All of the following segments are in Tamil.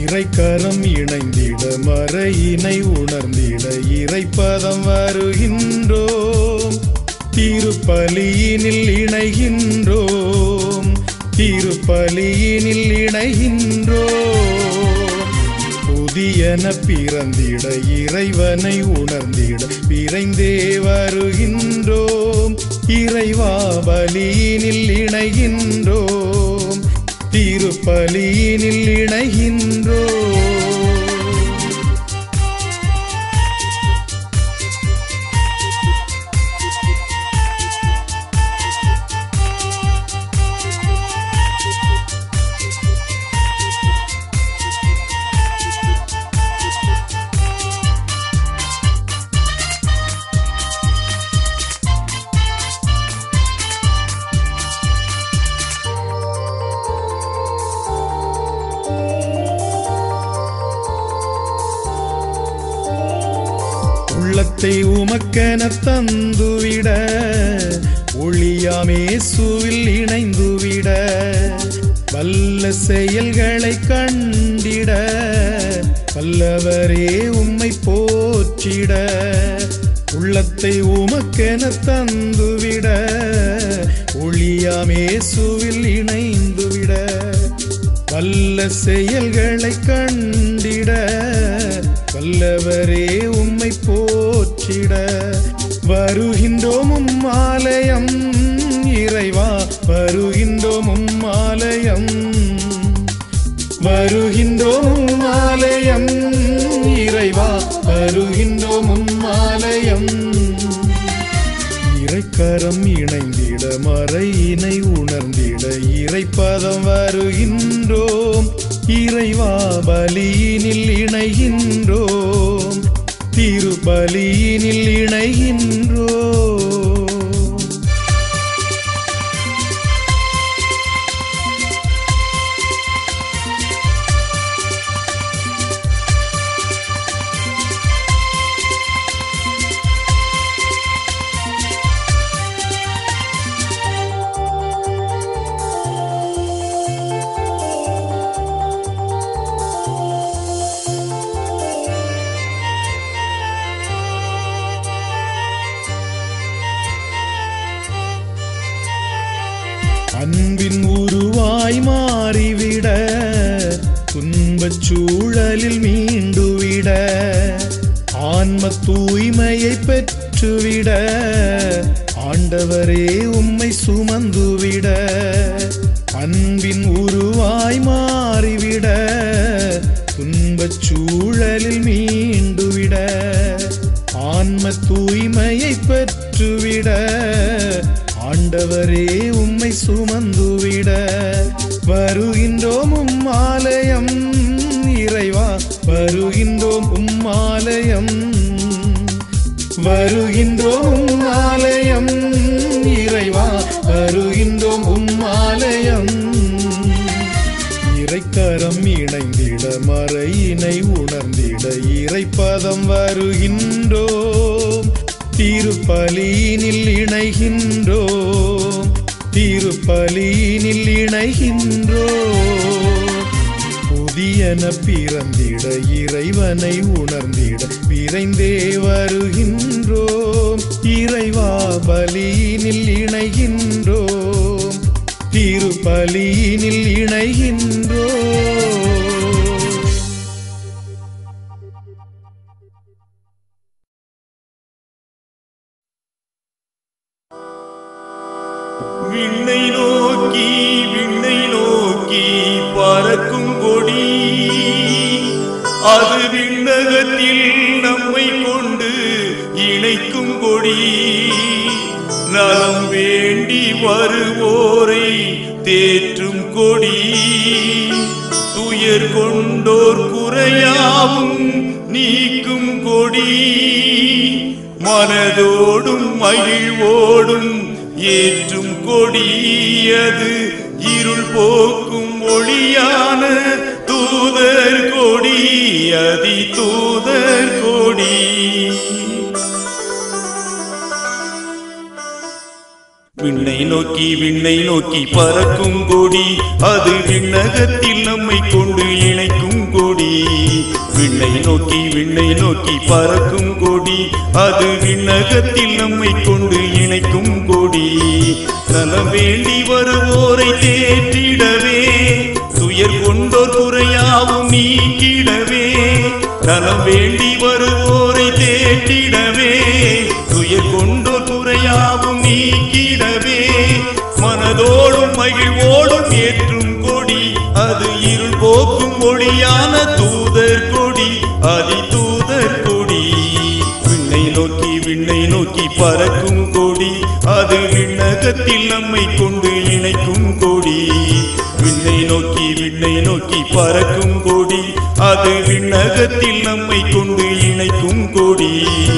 இறைக்கரம் இணைந்திட மறையினை உணர்ந்திட இறைப்பதம் வருகின்றோம் திருப்பலியினில் இணைகின்றோம் திருப்பலியினில் இணைகின்றோம் புதியன பிறந்திட இறைவனை உணர்ந்திட விரைந்தே வருகின்றோம் இறைவா பலியினில் இணைகின்றோம் திருப்பலியினில் இணைகின்றோம் உள்ளத்தை உமக்கென தந்துவிட ஒளியாமேசுவில் இணைந்துவிட வல்ல செயல்களை கண்டிட வல்லவரே உம்மை போற்றிட உள்ளத்தை உமக்கென தந்துவிட ஒளியாமேசுவில் இணைந்துவிட வல்ல செயல்களை கண்டிட வல்லவரே உம்மை போற்றிட வருகின்றோம் உம் ஆலயம் இறைவா வருகின்றோம் உம் ஆலயம் வருகின்றோம் உம் ஆலயம் இறைவா வருகின்றோம் உம் ஆலயம் இறைக்கரம் இணைந்திட மறையினை உணர்ந்திட இறைப்பதம் வருகின்றோம் இறைவா பலியினில் இணைகின்றோம் திருபலியினில் இணைகின்றோம் அன்பின் உருவாய் மாறிவிட துன்பச் சூழலில் மீண்டுவிட ஆன்ம தூய்மையை பெற்றுவிட ஆண்டவரே உம்மை சுமந்துவிட அன்பின் உருவாய் மாறிவிட துன்பச் சூழலில் மீண்டுவிட ஆன்ம தூய்மையை பெற்றுவிட ஆண்டவரே உம்மை சுமந்துவிட வருகின்றோம் உம் ஆலயம் இறைவா வருகின்றோம் உம் ஆலயம் வருகின்றோம் உம் ஆலயம் இறைவா வருகின்றோம் உம் ஆலயம் இறைக்கரம் இணைந்திட மறையினை உணர்ந்திட இறைப்பதம் வருகின்றோம் திருப்பலியினில் இணைகின்றோம் திருப்பலியினில் இணைகின்றோம் புதியன பிறந்திட இறைவனை உணர்ந்திட விரைந்தே வருகின்றோம் இறைவா பலியினில் இணைகின்றோம் திருப்பலியினில் இணைகின்றோம் விண்ணை நோக்கி விண்ணை நோக்கி பறக்கும் கொடி அது விண்ணகத்தில் நம்மை கொண்டு இணைக்கும் கொடி நலம் வேண்டி வருவோரை தேற்றும் கொடி துயர் கொண்டோர் குறையாவும் நீக்கும் கொடி மனதோடும் மகிழ்வோடும் ஏற்றும் கொடியது இருள் போக்கும் ஒளியான தூதர் கொடி அதி தூதர் கொடி விண்ணை நோக்கி விண்ணை நோக்கி பறக்கும் கொடி அது விண்ணகத்தில் நம்மை கொண்டு இணைக்கும் கொடி நோக்கி விண்ணை நோக்கி பறக்கும் கொடி அது விண்ணகத்தில் நம்மை கொண்டு இணைக்கும் கொடி நலம் வேண்டி வருவோரை தேற்றிடவே துயர் கொண்டோர் குறையாவும் நீக்கிடவே நலம் வேண்டி வருவோரை தேற்றிடவே துயர் கொண்டோர் குறையாவும் நீக்கிடவே மனதோடும் மகிழ்வோடும் ஏற்றும் கொடி அது இருள் போக்கும் ஒளியான தூதர் கொடி அதி தூதர் கொடி விண்ணை நோக்கி விண்ணை நோக்கி பறக்கும் கொடி அது விண்ணகத்தில் நம்மை கொண்டு இணைக்கும் கொடி விண்ணை நோக்கி விண்ணை நோக்கி பறக்கும் கொடி அது விண்ணகத்தில் நம்மை கொண்டு இணைக்கும் கொடி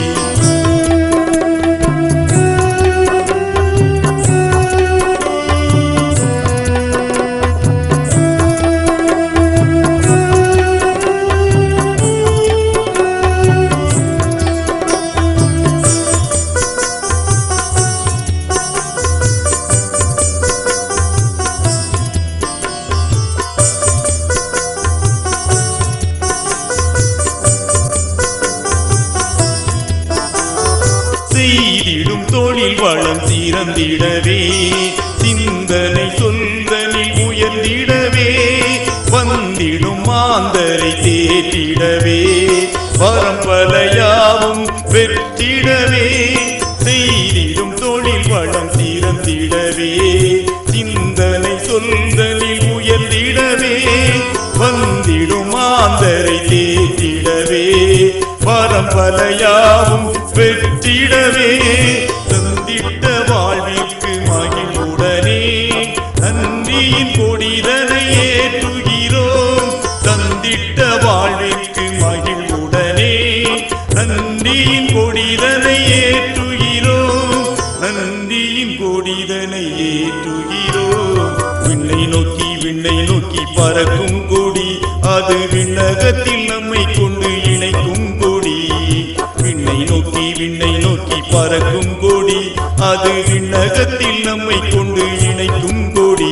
செய்திடும் தொழில் வளம் சிறந்திடவே சிந்தனை சொல்தனில் உயர்ந்திடவே வந்திடும் மாந்தரை தேற்றிடவே வரம்பலையாவும் வெற்றிடவே செய்திடும் தொழில் வளம் சிறந்திடவே சிந்தனை சொல்தனில் உயர்ந்திடவே வந்திடும் மாந்தரை தேற்றிடவே பரம்பலையாவும் வெற்றிடவே தந்திட்ட வாழ்விற்கு மகிழ்வுடனே நன்றியின் கொடிதனை ஏற்றுகிறோம் தந்திட்ட வாழ்விற்கு மகிழ்வுடனே நன்றியின் கொடிதனை ஏற்றுகிறோம் நன்றியின் கொடிதனை ஏற்றுகிறோம் விண்ணை நோக்கி விண்ணை நோக்கி பறக்கும் கொடி அது விண்ணகத்தில் நம்மை கொண்டு இணைக்கும் கொடி விண்ணை நோக்கி விண்ணை நோக்கி பறக்கும் கொடி அது விண்ணகத்தில் நம்மை கொண்டு இணைக்கும் கொடி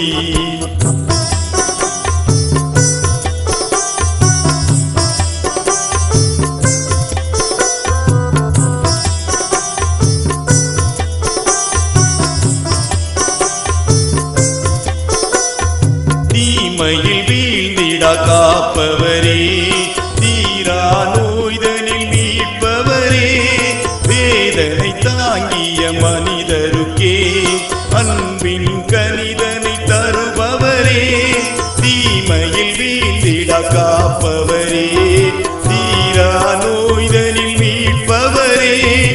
தீமையில் வீழ்ந்திட காப்பவரே தீரா நோய்தனில் மீட்பவரே வேதனை தாங்கிய மனிதருக்கே அன்பின் கனிதனை தருபவரே தீமையில் வீழ்ந்திட காப்பவரே தீரா நோய்தனில் மீட்பவரே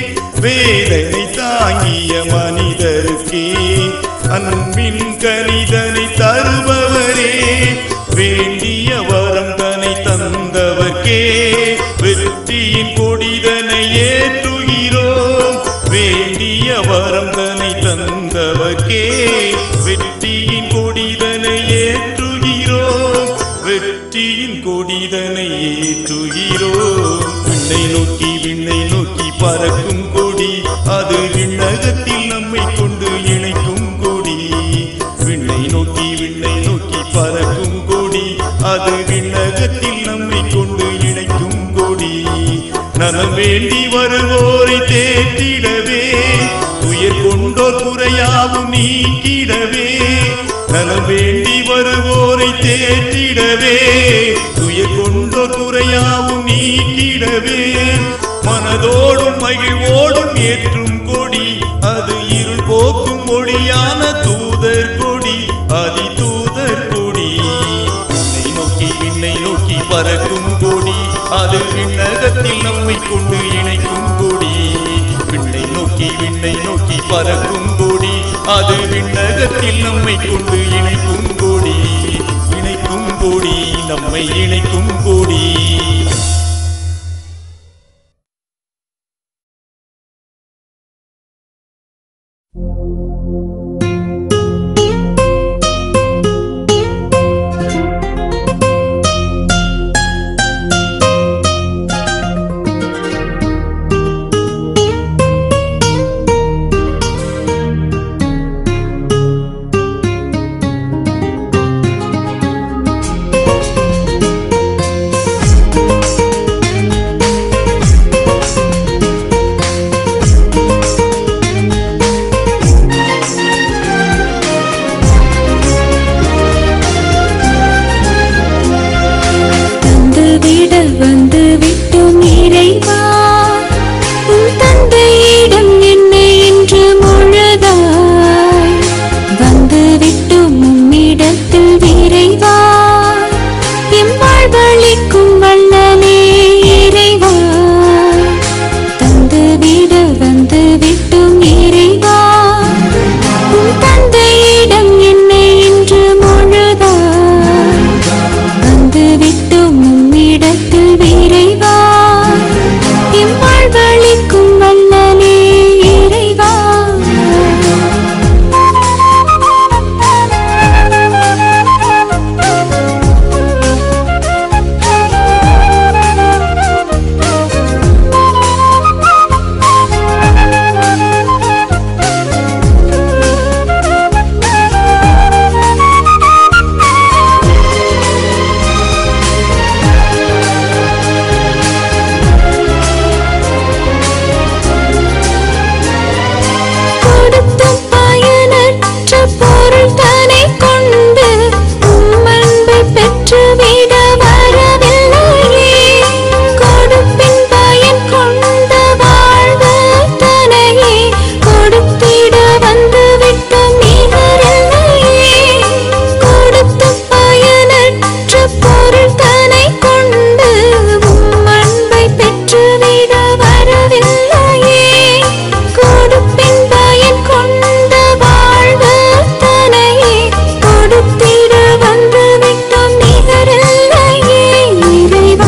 வேதனை தாங்கிய மனிதருக்கே அன்பின் கனிதனை தருபவரே வேண்டிய வரம் தனை தந்தவர்க்கே வெற்றியின் கொடிதனை ஏற்றுகிறோம் வேண்டிய வரம் தனை தந்தவர்க்கே வெற்றியின் கொடிதனை ஏற்றுகிறோம் வெற்றியின் கொடிதனை ஏற்றுகிறோம் விண்ணை நோக்கி விண்ணை நோக்கி பறக்கும் கொடி அது விண்ணகத்தில் நம்மை கொண்டு இணைக்கும் கொடி விண்ணை நோக்கி விண்ணை நோக்கி பறக்கும் கொடி அது விண்ணகத்தில் நம்மை கொண்டு இணைக்கும் கொடி நலம் வேண்டி வருவோரை தேற்றிடவே உயிர் கொண்டோர் குறையாவும் நீக்கிடவே நலம் வேண்டி வருவோரை தேற்றிடவே உயிர் கொண்டோர் குறையாவும் நீக்கிடவே மனதோடும் மகிழ்வோடும் ஏற்றும் கொடி அது இருள் போக்கும் ஒளியான தூதர் கொடி அதி தூதர் கொடி விண்ணை நோக்கி விண்ணை நோக்கி பறக்கும் கொடி அது விண்ணகத்தில் நம்மை கொண்டு இணைக்கும் கொடி விண்ணை நோக்கி விண்ணை நோக்கி பறக்கும் கொடி அது விண்ணகத்தில் நம்மை கொண்டு இணைக்கும் கொடி இணைக்கும் கொடி நம்மை இணைக்கும் கொடி வாழ்வழிக்கும் வள்ளலே இறைவா தந்து விட வந்து விட்டும் இறைவா உன் தந்தையிடம் என்னை இன்று முழுதா வந்து விட்டும் உம்மிடத்தில் விரைவா எம் வாழ்வழிக்கும் வள்ளலே இறைவா கொடுத்தும் பயனற்ற பொருள் தனை கொண்டு உம் அன்பை பெற்றுவிட வரவில்லையே கொடுப்பின் பயன் கொண்ட வாழ்வு தனையே கொடுத்திட வந்து விட்டும் நிகரில்லையே கொடுத்தும் பயனற்ற பொருள் தனை கொண்டு உம் அன்பை பெற்றுவிட வரவில்லையே கொடுப்பின் பயன் கொண்ட வாழ்வு தனையே கொடுத்திட வந்து விட்டோம் நிகரில்லையே இறைவா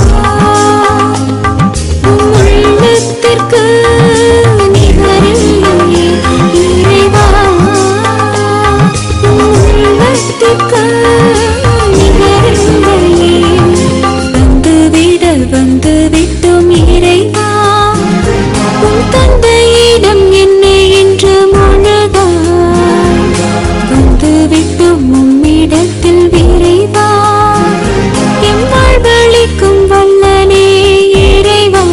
உம் உள்ளத்திற்கு நிகரில்லையே இறைவா உம் உள்ளத்திற்கு நிகரில்லையே வந்துவிட வந்து விட்டோம் இறைவா உன் தந்தையிடம் என்னை இன்று முழுதா வந்து விட்டும் உம்மிடத்தில் விரைவா எம் வாழ்வழிக்கும் வல்லனே இறைவா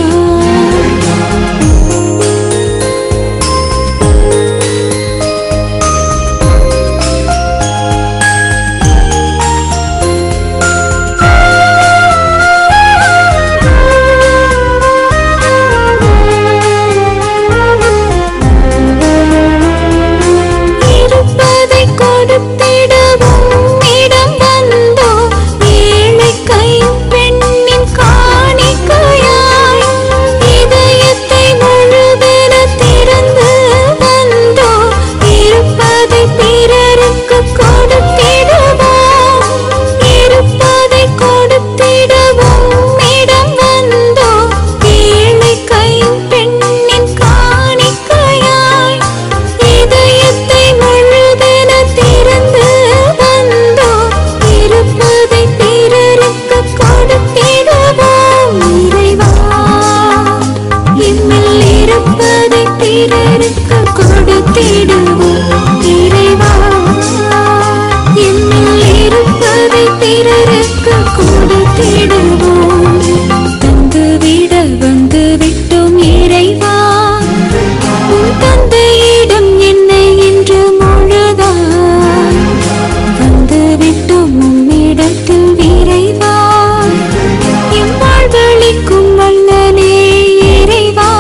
இருப்பதை கொடுத்திடவும் இடம் வந்தோ ஏழை கையும் பெண்ணின் காணிக்கையாய் இதயத்தை முழுதென திறந்து வந்தோ இருப்பதை பிறருக்கு கொடுத்திடுவோம் இருப்பதை கொடுத்திடவும் இடம் வந்தோ ஏழை கையும் பெண்ணின் காணிக்கையாய் இதயத்தை முழுதென திறந்து வந்தோ இருப்பதை பிறருக்கு கொடுத்திடுவோம் இறைவா எம்மில் இருப்பதை பிறருக்கு கொடுத்திடுவோம் இறைவா எம்மில் இருப்பதை பிறருக்கு கொடுத்திடுவோம் தந்துவிட வந்து விட்டோம் இறைவா உன் தந்தையிடம் என்னை இன்று முழுதா வந்து விட்டோம் உம்மிடத்தில் விரைவா எம் வாழ்வழிக்கும் வல்லனே இறைவா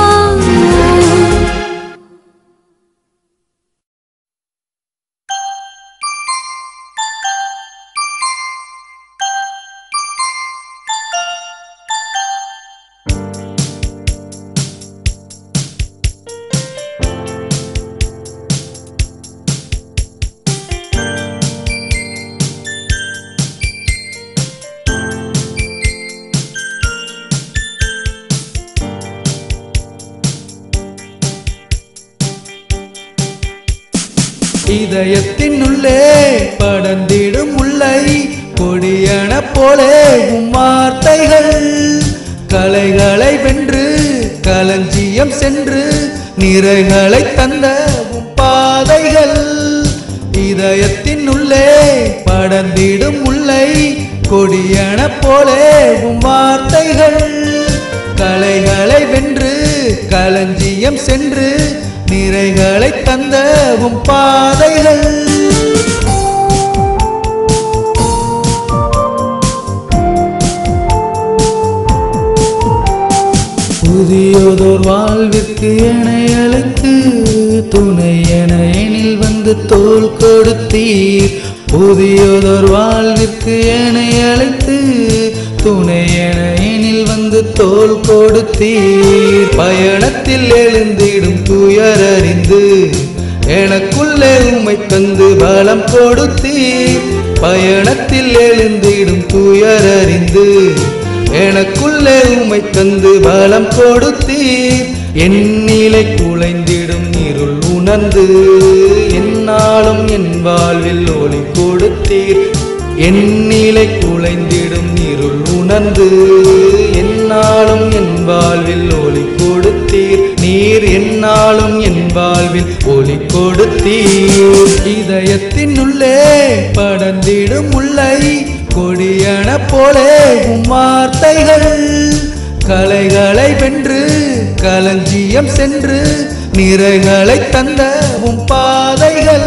இதயத்தின் உள்ளே படர்ந்திடும் முல்லை கொடியன போலே உம் வார்த்தைகள் கலைகளை வென்று களஞ்சியம் சென்று நிறைகளை தந்த உம் பாதைகள் இதயத்தின் உள்ளே படர்ந்திடும் முல்லை கொடியன போலே உம் வார்த்தைகள் கலைகளை வென்று களஞ்சியம் சென்று நிறைகளை தந்த உம் பாதைகள் புதியதோர் வாழ்விற்கு என்னை அழைத்து துணை என எனில் வந்து தோல் கொடுத்தீர் புதியதோர் வாழ்விற்கு என்னை அழைத்து துணை என எனில் வந்து தோல் கொடுத்தீர் பயணத்தில் எழுந்திடும் துயரறிந்து எனக்குள்ளே உம்மை தந்து பலம் கொடுத்தீர் பயணத்தில் எழுந்திடும் துயரறிந்து எனக்குள்ளே உம்மை தந்து பலம் கொடுத்தீர் என் நிலை குலைந்திடும் இருள் உணர்ந்து என்னாலும் என் வாழ்வில் ஒளி கொடுத்தீர் என் நிலை குலைந்திடும் இருள் உணர்ந்து என்னாலும் என் வாழ்வில் ஒளி கொடுத்தீர் நீர் என்னாலும் என் வாழ்வில் ஒளி கொடுத்தீர் இதயத்தின் உள்ளே படர்ந்திடும் முல்லை கொடியன போலே உம் வார்த்தைகள் கலைகளை வென்று களஞ்சியம் சென்று நிறைகளை தந்த உம் பாதைகள்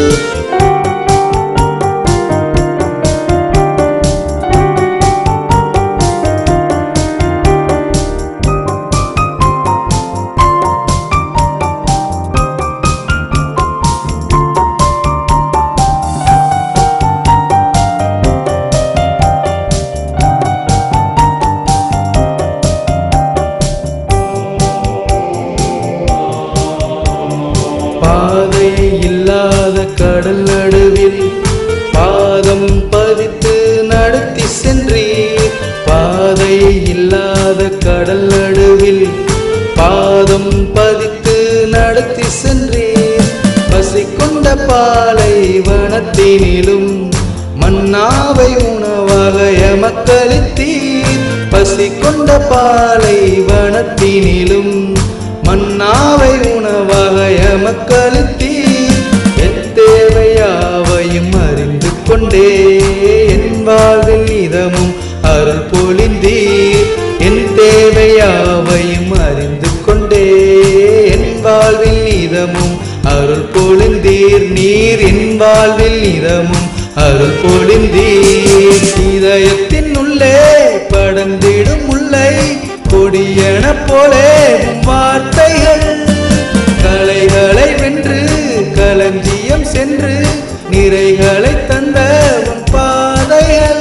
பாதை இல்லாத கடல் நடுவில் பாதம் பதித்து நடத்தி சென்றீர் பாதை இல்லாத கடல் நடுவில் பாதம் பதித்து நடத்தி சென்றீர் பசி கொண்ட பாலை வனத்தினிலும் மன்னாவை உணவாக எமக்களித்தீர் பசி கொண்ட பாலை வனத்தினிலும் மன்னாவை உணவாக எமக்களித்தீர் என் தேவையாவையும் அறிந்து கொண்டே என் வாழ்வில் இதமும் அருள் பொழிந்தீர் என் தேவையாவையும் அறிந்து கொண்டே என் வாழ்வில் இதமும் அருள் பொழிந்தீர் நீர் என் வாழ்வில் இதமும் அருள் பொழிந்தீர் இதயத்தின் உள்ளே படர்ந்திடும் முல்லை கொடியன போலே உம் வார்த்தைகள் கலைகளை வென்று களஞ்சியம் சென்று நிறைகளை தந்த உன் பாதைகள்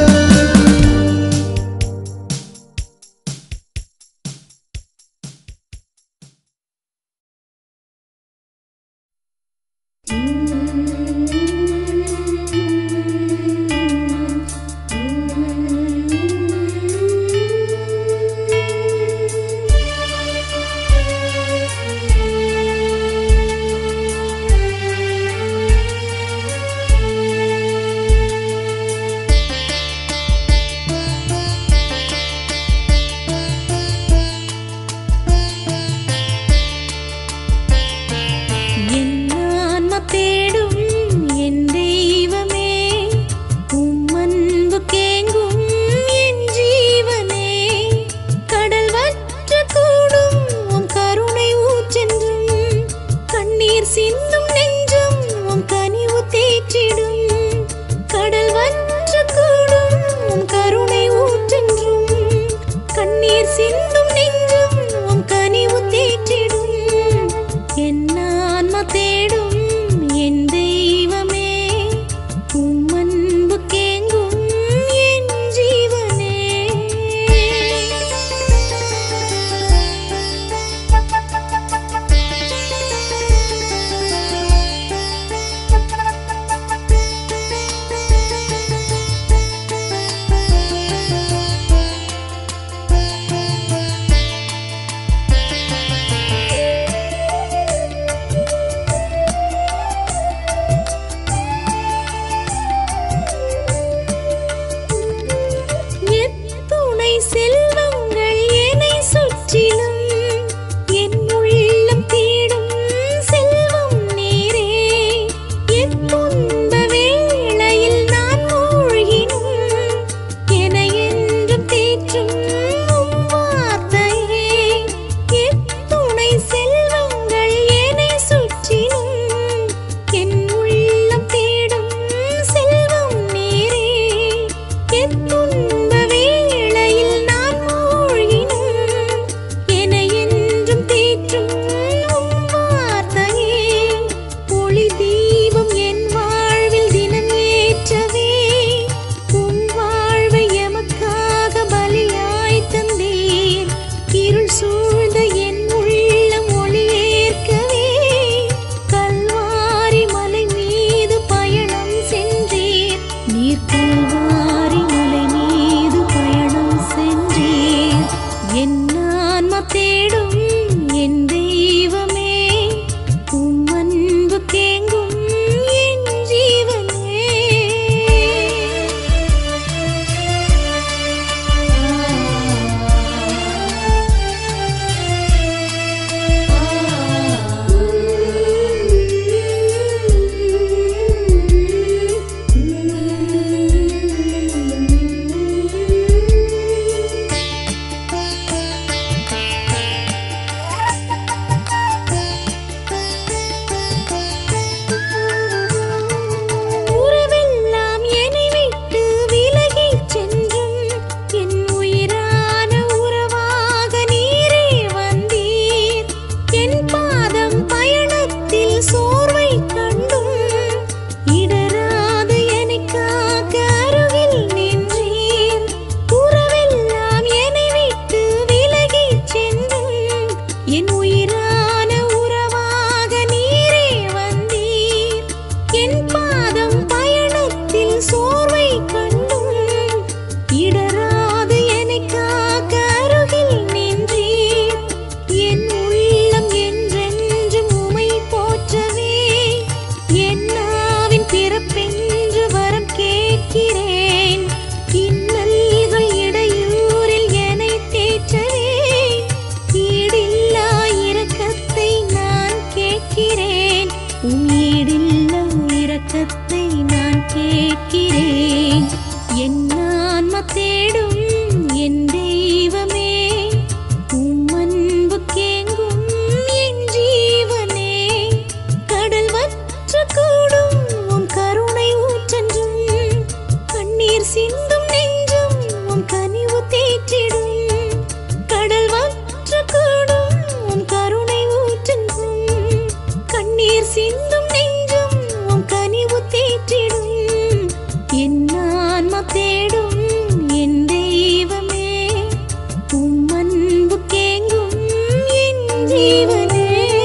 நாம தேடும் என் தெய்வமே உம் அன்புக்கேங்கும் என் ஜீவனே கடல் வற்ற கூடும் உன் கருணை ஊற்றென்றும் கண்ணீர் சிந்தும் நெஞ்சும் உன் கனிவு தேற்றிடும் கடல் வற்ற கூடும் உன் கருணை ஊற்றென்றும் கண்ணீர் சிந்தும் நெஞ்சும் உன் கனிவு தேற்றிடும் என் ஆன்மா தேடும் என் தெய்வமே உம் அன்புக்கேங்கும் என் ஜீவனே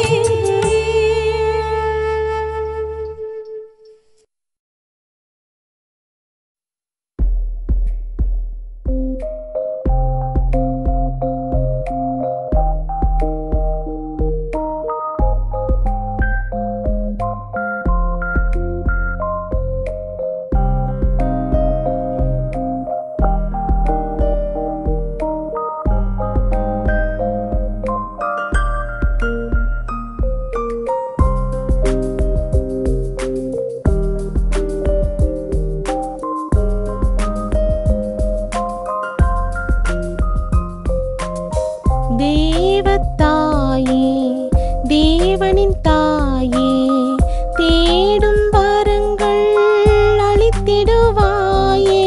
தேவத்தாயே தேவனின் தாயே தேடும் வரங்கள் அளித்திடுவாயே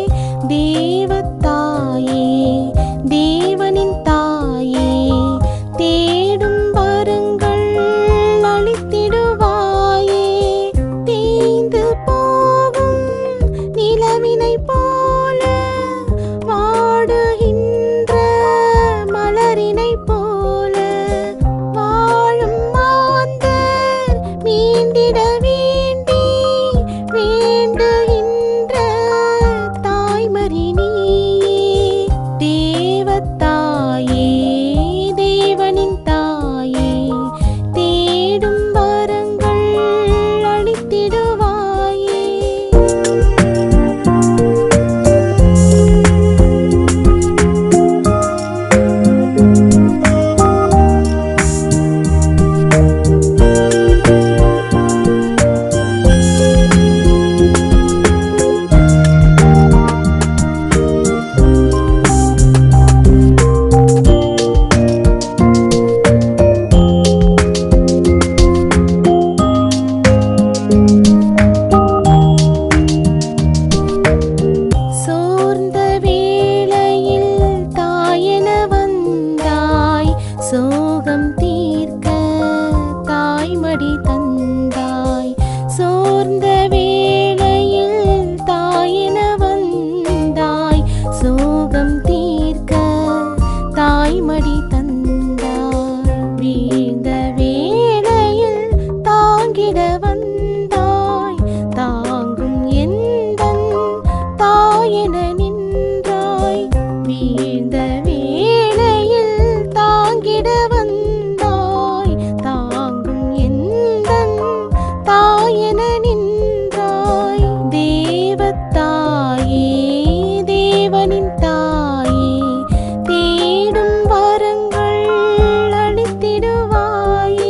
தேவத்தாயே தேவனின் தாயே தேடும் வரங்கள் அளித்திடுவாயே தேய்ந்து போகும் நிலவினைப் போல வாடுகின்ற மலரினைப் போல வாழும் மாந்தர் மீண்டிட வேண்டி வேண்டுகின்ற தாய்மறி நீயே தேவத்தாயே தேவனின் தாயே தேடும் வரங்கள் அளித்திடுவாயே சோர்ந்த வேளையில் தாயென வந்தாய் சோகம் தீர்க்க தாய்மடி தந்தாய் சோர்ந்த வேளையில் தாயென வந்தாய் சோகம் தீர்க்க தாய்மடி தந்தாய் வீழ்ந்த வேளையில் தாங்கிட வந்தாய் தாங்கும் எந்தன் தாயென நின்றாய் வீழ்ந்த வேளையில் தாங்கிட வந்தாய் தாங்கும் எந்தன் தாயென நின்றாய் தேவத்தாயே தேவனின் தாயே தேடும் வரங்கள் அளித்திடுவாயே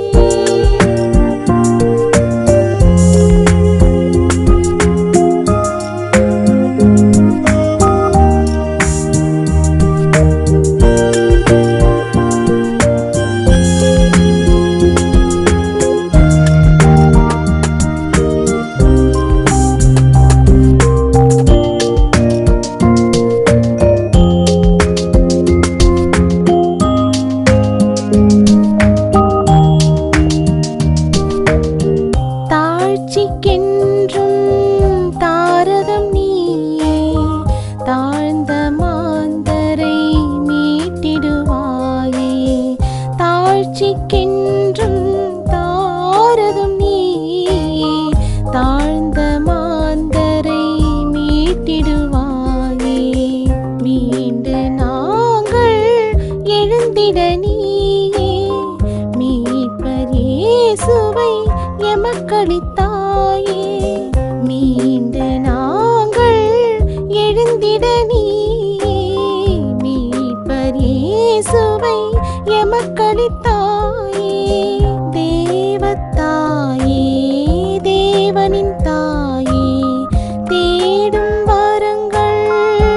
தாழ்ச்சிக்கென்றும் தாரதம் நீயே தாழ்ந்த மாந்தரை மீட்டிடுவாயே தாழ்ச்சிக்கென்றும் தாரதம் நீயே தாழ்ந்த மாந்தரை மீட்டிடுவாயே மீண்டு நாங்கள் எழுந்திட நீயே மீட்பர் இயேசுவை எமக்களித்தாயே மீண்டு நாங்கள் எழுந்திட நீயே மீட்பர் இயேசுவை எமக்களித்தாயே தேவத்தாயே தேவனின் தாயே தேடும் வரங்கள்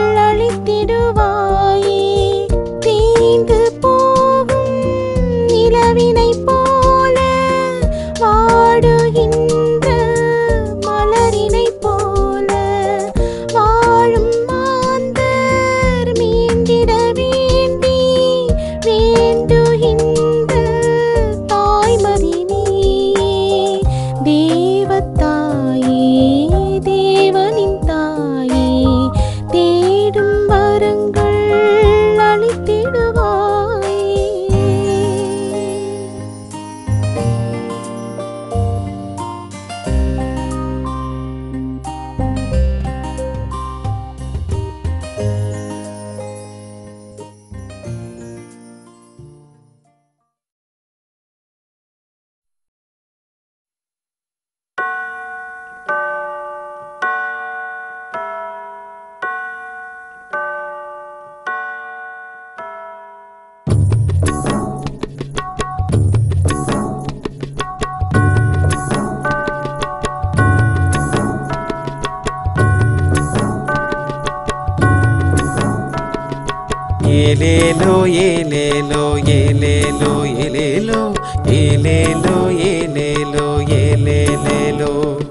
ஏலேலோ ஏலேலோ ஏலேலோ ஏலேலோ ஏலேலோ ஏலேலோ ஏலேலேலோ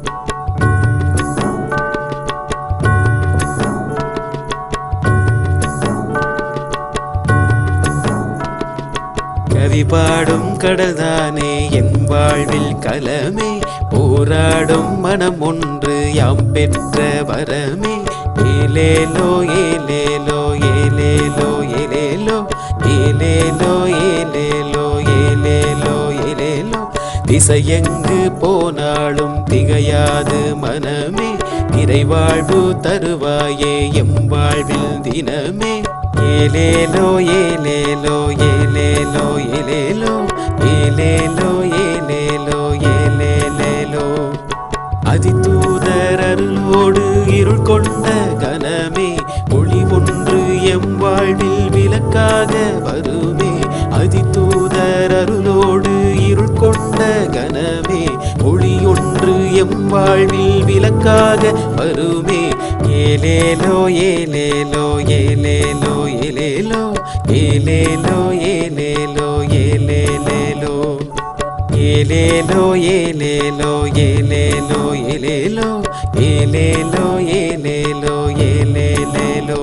கவி பாடும் கடல்தானே என் வாழ்வில் கலமே போராடும் மனம் ஒன்று யாம் பெற்ற வரமே ஏலேலோ ஏலேலோ ஏலேலோ ஏலேலோ ஏலேலோ ஏலேலோ ஏலேலோ ஏலேலோ திசையெங்கு போனாலும் திகையாது மனமே நிறைவாழ்வு தருவாயே எம் வாழ்வில் தினமே ஏலேலோ ஏலேலோ ஏலேலோ ஏலேலோ ஏலேலோ ஏலேலோ ஏலேலேலோ அதிதூதர் அருளோடு இருள் கொண்ட கனமே ஒளி ஒன்று எம் வாழ்வில் விளக்காக வருமே அதிதூதர் அருளோடு இருள் கொண்ட கனமே ஒளி ஒன்று எம் வாழ்வில் விளக்காக வருமே ஏலேலோ ஏலேலோ ஏலேலோ ஏலேலோ ஏலேலோ ஏலேலோ ஏலேலேலோ ஏலேலோ ஏலேலோ ஏலேலோ ஏலேலோ ஏலேலோ ஏலேலோ ஏலேலேலோ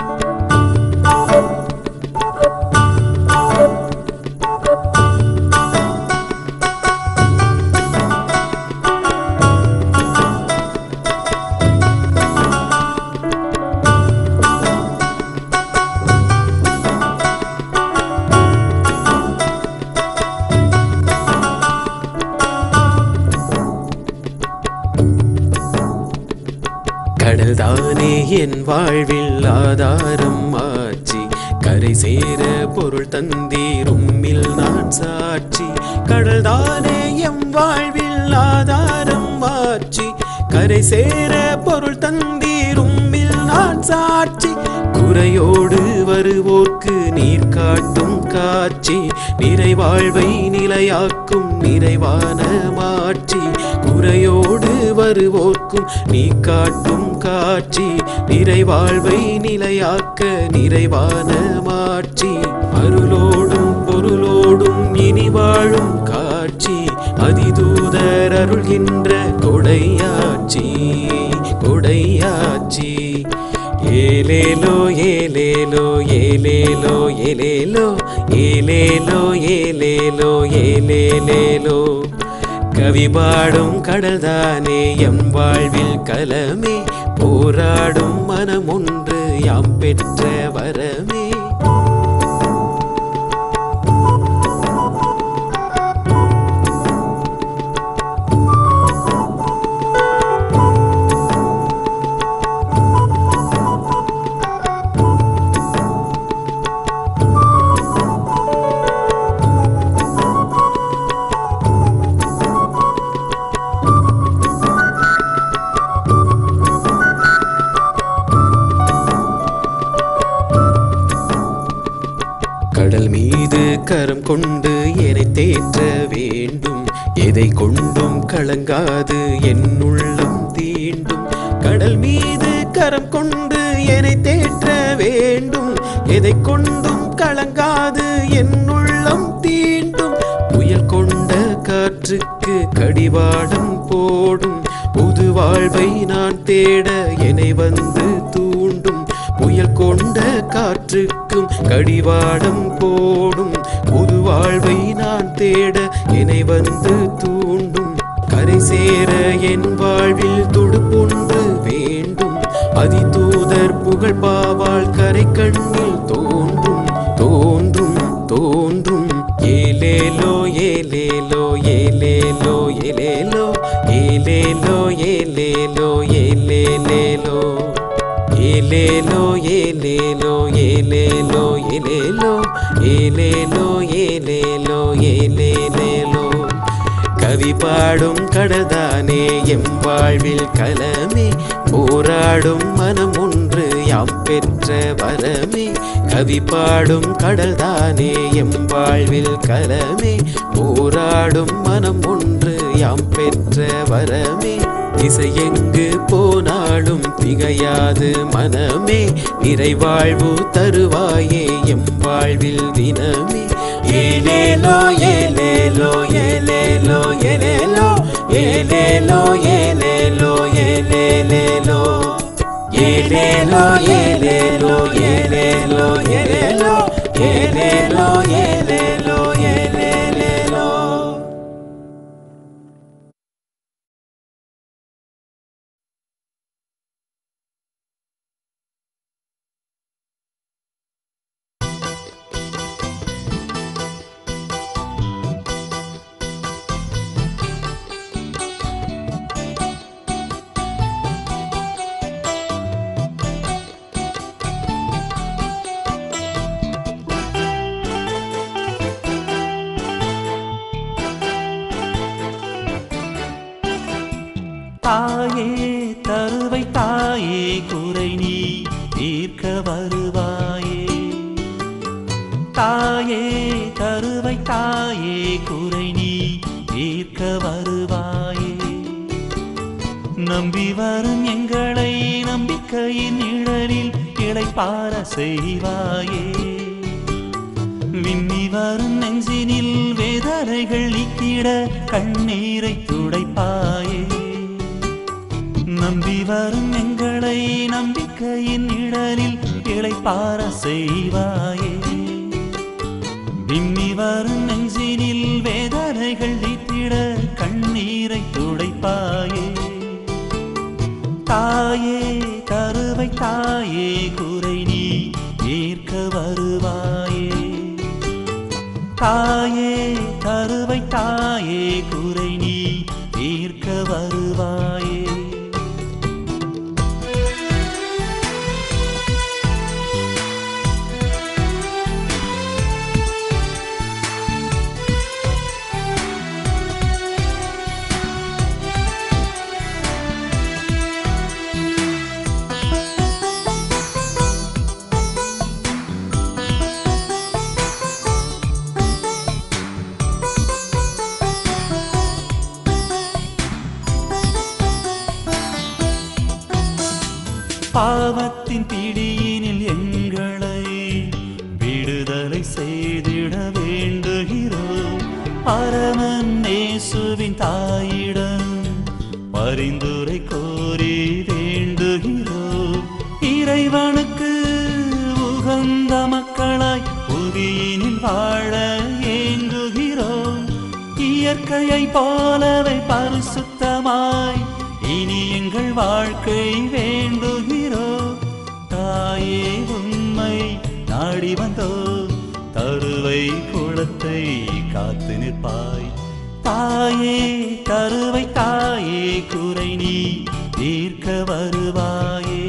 கடல் தானே என் வாழ்வில் ஆதாரம் ஆச்சி கரை சேர பொருள் தந்தீர் உம்மில் நான் சாட்சி கடல் தானே எம் வாழ்வில் ஆதாரம் ஆச்சி கரை சேர பொருள் தந்தீர் உம்மில் நான் சாட்சி குறையோடு வருவோர்க்கு நீர் காட்டும் காட்சி நிறைவாழ்வை நிலையாக்கும் நிறைவான மாட்சி குறையோடு வருவோர்க்கும் நீ காட்டும் காட்சி நிறைவாழ்வை நிலையாக்க நிறைவான மாட்சி அருளோடும் பொருளோடும் இனி வாழும் காட்சி அதிதூதர் அருள்கின்ற கொடையாட்சி கொடையாட்சி ஏலேலோ ஏலேலோ ஏலேலோ ஏலேலோ ஏலேலோ ஏலேலோ ஏலேலேலோ கவி பாடும் கடல்தானே எம் வாழ்வில் கலமே போராடும் மனம் ஒன்று யாம் பெற்ற வரமே கடல் மீது கரம் கொண்டு என்னை தேற்ற வேண்டும் எதை கொண்டும் கலங்காது என் உள்ளம் தீண்டும் கடல் மீது கரம் கொண்டு என்னை தேற்ற வேண்டும் எதை கொண்டும் கலங்காது என் உள்ளம் தீண்டும் புயல் கொண்ட காற்றுக்கு கடிவாடம் போடும் புது வாழ்வை நான் தேட என்னை வந்து தூண்டும் புயல் கொண்ட காற்றுக்கும் கடிவாடம் போடும் புது வாழ்வை நான் தேட என்னை வந்து தூண்டும் கரை சேர என் வாழ்வில் துடுப்பொன்று வேண்டும் அதிதூதர் புகழ் பாவால் கரை கண்ணில் தோன்றும் தோன்றும் தோன்றும் ஏலேலோ ஏலேலோ ஏலேலோ ஏலேலோ ஏலேலோ ஏலேலோ ஏலேலேலோ ஏலேலோ ஏலேலோ ஏலேலோ ஏலேலோ ஏலேலோ ஏலேலோ ஏலேலேலோ கவி பாடும் கடதானே எம் வாழ்வில் கலமே போராடும் மனம் ஒன்று யாம் பெற்ற வரமே கவி பாடும் கடல்தானே எம் வாழ்வில் கலமே போராடும் மனம் ஒன்று யாம் பெற்ற வரமே திசை எங்கு போனாலும் திகையாது மனமே நிறைவாழ்வு தருவாயே எம் வாழ்வில் தினமே ஏலேலோ ஏலேலோ ஏலேலோ ஏலேலோ ஏலேலோ ஏலேலோ ஏலேலேலோ ஏலேலோ ஏலேலோ ஏலேலோ ஏலேலோ ஏலேலோ ஏலேலோ ஏலேலேலோ தாயே தருவை தாயே குறை நீ தீர்க்க வருவாயே தாயே தருவை தாயே குறை நீ தீர்க்க வருவாயே நம்பி வரும் எங்களை நம்பிக்கையின் நிழலில் இளைப்பார செய்வாயே விம்மி வரும் நெஞ்சினில் வேதனைகள் நீக்கிட கண்ணீரை துடைப்பாயே நம்பி வரும் எங்களை நம்பிக்கையின் நிழலில் இளைப்பார செய்வாயே விம்மி வரும் நெஞ்சினில் வேதனைகள் நீத்திட கண்ணீரை துடைப்பாயே தாயே கருவை தாயே குறை நீ ஏற்க வருவாயே தாயே கருவை தாயே குறை நீ தீர்க்க வருவாயே பாவத்தின் பிடியினில் எங்களை விடுதலை செய்திட வேண்டுகிறோம் பரமன் நேசுவின் தாயிடம் பரிந்துரை கோரி வேண்டுகிறோம் இறைவனுக்கு உகந்த மக்களாய் புவியினில் வாழ ஏங்குகிறோம் இயற்கையை போலவே பரிசுத்தமாய் இனி எங்கள் வாழ்க்கை வேண்டுகிறோம் தாயே உண்மை நாடி வந்தோ தருவை குளத்தை காத்து நிற்பாய் தாயே கருவை தாயே குறை நீ தீர்க்க வருவாயே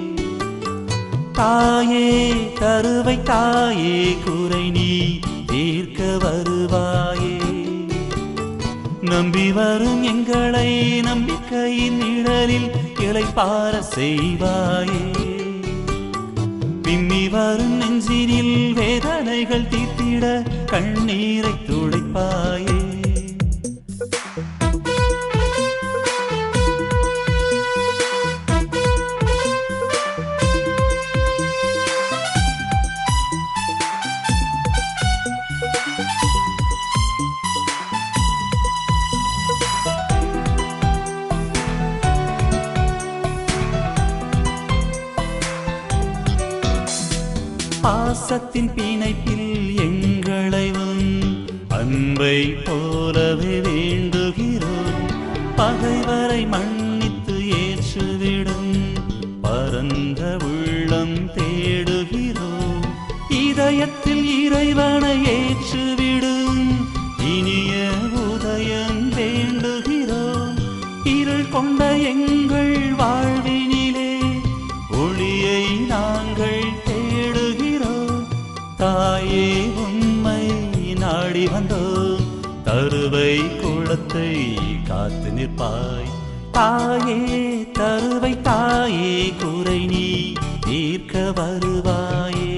தாயே கருவை தாயே குறை நீ தீர்க்க வருவாயே நம்பி வரும் எங்களை நம்பிக்கையின் நிழலில் இளைப்பார செய்வாயே பிம்மி வரும் நெஞ்சினில் வேதனைகள் தீர்த்திட கண்ணீரை துடைப்பாயே பாசத்தின் பிணைப்பில் எங்களை உன் அன்பை போலவே வேண்டுகிறோம் பகைவரை மன்னித்து ஏற்றுவிடும் பரந்த உள்ளம் தேடுகிறோம் இதயத்தில் இறைவனை ஏற்றுவிடும் இனிய உதயம் வேண்டுகிறோம் இருள் கொண்ட எங்கள் வாழ்வினிலே ஒளியை நாங்கள் தேடுகிறோம் தாயே உண்மை நாடி வந்தோம் தருவை குளத்தை காத்து நிற்பாய் தாயே தருவை தாயே குறை நீ தீர்க்க வருவாயே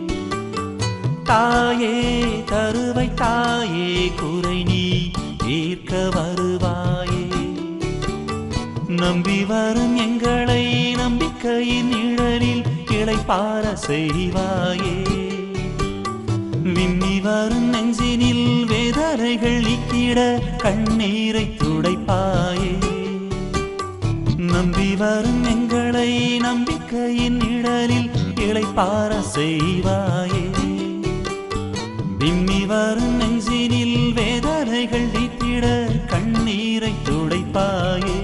தாயே கருவை தாயே குறை நீ தீர்க்க வருவாயே நம்பி நம்பி வரும் எங்களை நம்பிக்கையின் நிழலில் இளைப்பார செய்வாயே விம்மி வரும் நெஞ்சினில் வேதனைகள் நீக்கிட கண்ணீரை துடைப்பாயே நம்பி வரும் எங்களை நம்பிக்கையின் நிழலில் இளைப்பார செய்வாயே விம்மி வரும் நெஞ்சினில் வேதனைகள் நீக்கிட கண்ணீரை துடைப்பாயே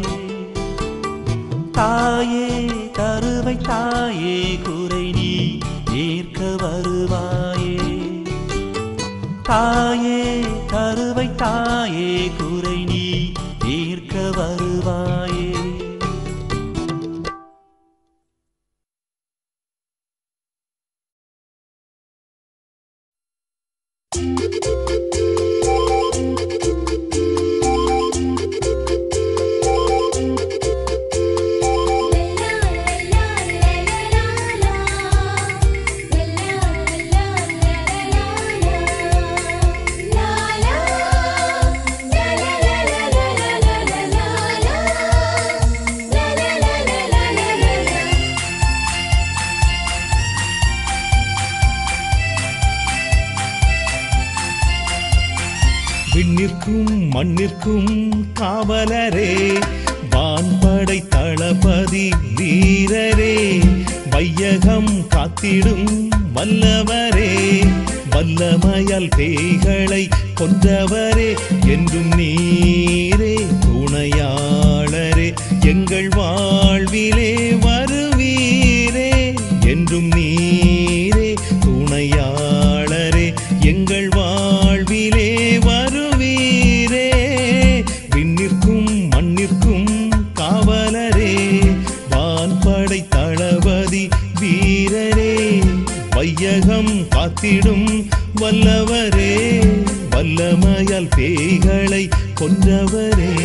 தாயே கருவை தாயே குறை நீ ஏற்க வருவாயே தாயே கருவை தாயே குறை நீ ஏற்க வருவாயே விண்ணிற்கும் மண்ணிற்கும் காவலரே வான்படை தளபதி வீரரே வையகம் காத்திடும் வல்லவரே வல்லமையால் பேய்களை கொன்றவரே என்றும் நீரே துணையாளரே எங்கள் வாழ்விலே வருவீரே என்றும் நீரே துணையாளரே எங்கள் வாழ்விலே வருவீரே விண்ணிற்கும் மண்ணிற்கும் காவலரே வான்படை தளபதி வீரரே வையகம் காத்திடும் வல்லவரே வல்லமையால் பேய்களை கொன்றவரே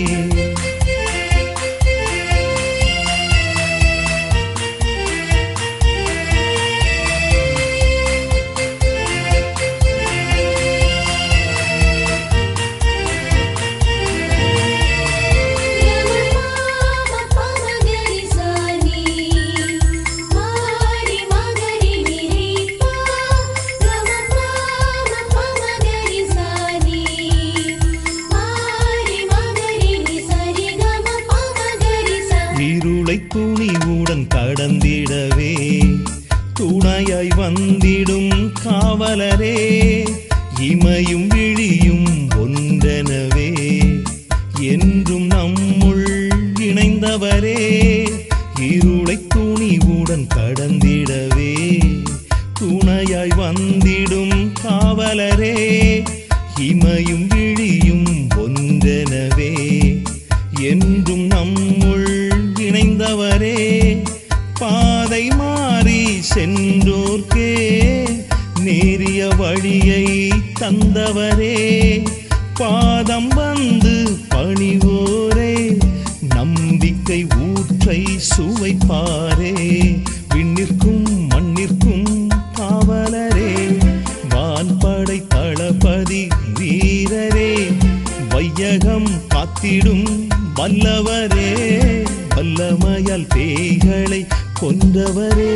இருளை துணிவுடன் கடந்திடவே துணையாய் வந்திடும் காவலரே இமையும் விழியும் ஒன்றெனவே என்றும் நம்முள் இணைந்தவரே இருளை துணிவுடன் கடந்திடவே துணையாய் வந்திடும் காவலரே இமையும் விழியும் ஒன்றெனவே என்றும் நம்முள் இணைந்தவரே பாதை மாறி சென்றோர்க்கே நேரிய வழியை தந்தவரே பாதம் வந்து பணிவோரே நம்பிக்கை ஊற்றை சுவைப்பாரே விண்ணிற்கும் மண்ணிற்கும் காவலரே வான்படை தளபதி வீரரே வையகம் காத்திடும் வல்லவரே வல்லமையால் பேய்களை கொண்டவரே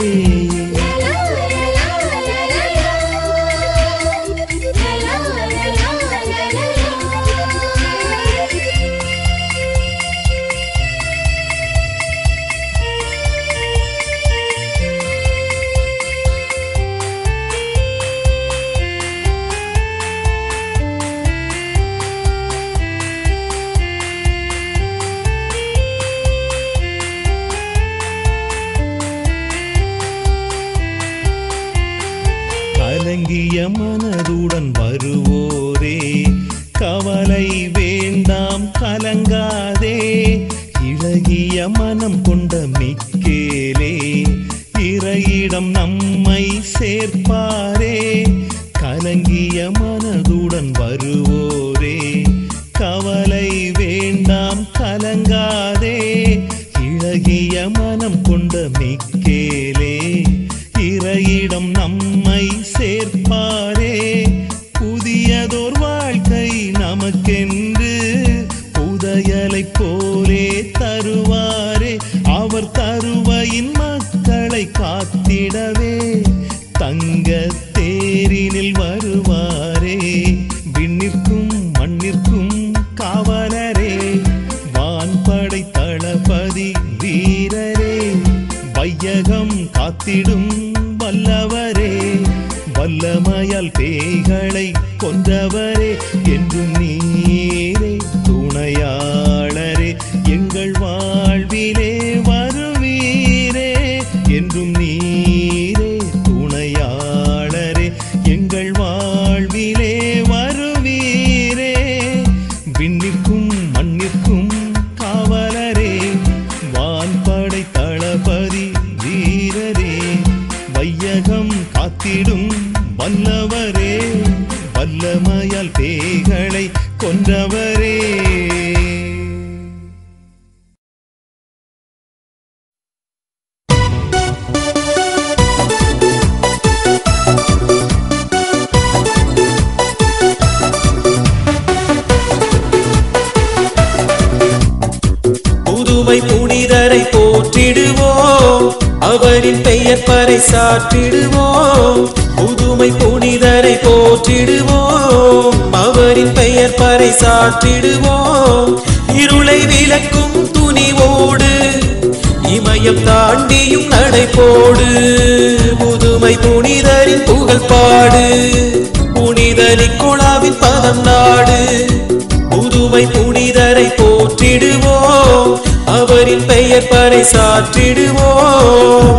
கலங்கிய மனதுடன் வருவோரே கவலை வேண்டாம் கலங்காதே இழகிய மனம் கொண்ட மிக்கேலே இறையிடம் நம்மை சேர்ப்பாரே கலங்கிய மனதுடன் வருவோரே கவலை வேண்டாம் கலங்காதே இழகிய மனம் கொண்ட மிக்கேலே இறையிடம் நம்மை சேர்ப்பாரே புதியதோர் வாழ்க்கை நமக்கென்று புதையலைப் போலே தருவார் காத்திடவே தங்க தேரினில் வருவாரே விண்ணிற்கும் மண்ணிற்கும் காவலரே வான்படை தளபதி வீரரே வையகம் காத்திடும் வல்லவரே வல்லமையால் பேய்களை கொன்றவரே என்றும் நீரே துணையாளரே எங்கள் வாழ்விலே வருவீரே என்றும் நீரே துணையாளரே எங்கள் வாழ்விலே வருவீரே விண்ணிற்கும் மண்ணிற்கும் காவலரே வான்படை தளபதி வீரரே வையகம் காத்திடும் வல்லவரே வல்லமையால் பேய்களை கொன்றவரே புதுமை புனிதரை போற்றிடுவோம் அவரின் பெயர் பறை சாற்றிடுவோம் புதுமை புனிதரை போற்றிடுவோம் அவரின் பெயர் பறை சாற்றிடுவோம் இருளை விளக்கும் துணிவோடு இமயம் தாண்டியும் நடைபோடு புதுமை புனிதரின் புகழ் பாடு புனித நிக்கோளாவின் பதம் நாடு புதுமை புனிதரை போற்றிடுவோம் அவரின் பெயர் பறை சாற்றிடுவோம்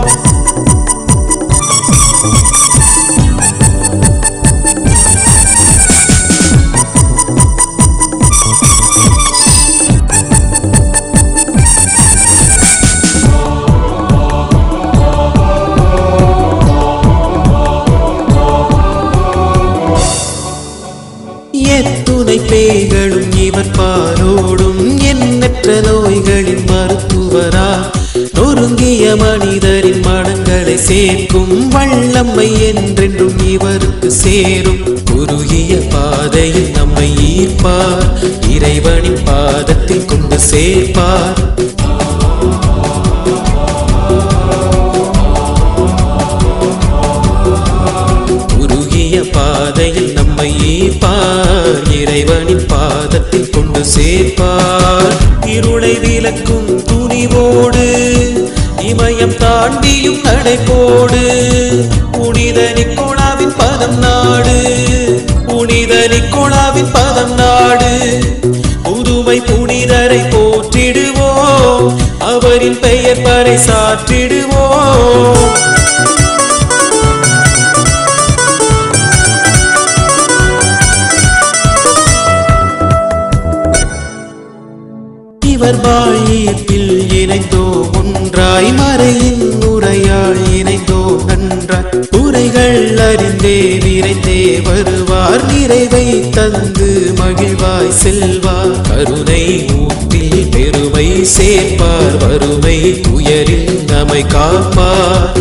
எத்துணை பேய்களும் இவர் பாரோடும் எண்ணற்ற நோய்களின் மருத்துவரா நொறுங்கிய மனிதரின் மனங்களை சேர்க்கும் வல்லம்மை என்றென்றும் இவருக்கு சேரும் குறுகிய பாதையில் நம்மை ஈர்ப்பார் இறைவனின் பாதத்தில் கொண்டு சேர்ப்பார் குறுகிய பாதையில் நம்மை ஈர்ப்பார் இறைவனின் பாதத்தில் கொண்டு சேர்ப்பார் இருளை விளக்கும் துணிவோடு இமயம் தாண்டியும் நடைபோடு புனித நிக்கோளாவின் பதம் நாடு புனித நிக்கோளாவின் பதம் நாடு புதுமை புனிதரை போற்றிடுவோம் அவரின் பெயர் பறை சாற்றிடுவோம் இவர் வாயிப்பில் இணைந்தோ ஒன்றாய் மறையின் உரையாள் இணைந்தோ நன்றாய் உரைகள் அறிந்தே விரைந்தே வருவார் நிறைவை தந்து மகிழ்வாய் செல்வார் கருணை ஊற்றில் பெருமை சேர்ப்பார் வறுமை துயரில் நம்மை காப்பார்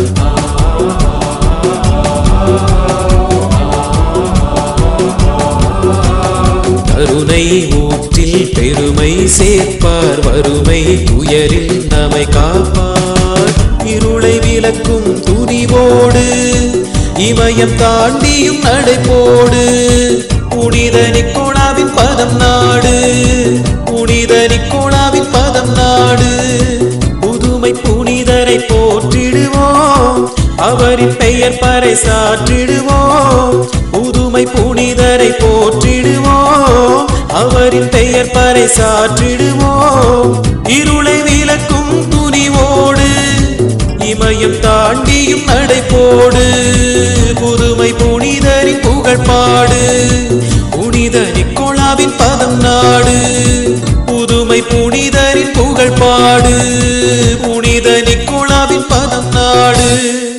கருணை ஊற்றில் பெருமை சேர்ப்பார் வறுமை துயரில் நம்மை காப்பார் இருளை விளக்கும் துணிவோடு இமயம் தாண்டியும் நடைபோடு புனித நிக்கோணாவின் பதம் நாடு புனித நிக்கோணாவின் பதம் நாடு புதுமை புனிதரை போற்றிடுவோம் அவரின் பெயர் பறை சாற்றிடுவோம் புதுமை புனிதரை போற்றிடுவோம் அவரின் பெயர் பறை சாற்றிடுவோம் இருளை விளக்கும் துணிவோடு இமயம் தாண்டியும் நடைபோடு புதுமை புனிதரின் புகழ் பாடு புனித நிக்கோளாவின் பதம் நாடு புதுமை புனிதரின் புகழ் பாடு புனித நிக்கோளாவின் பதம் நாடு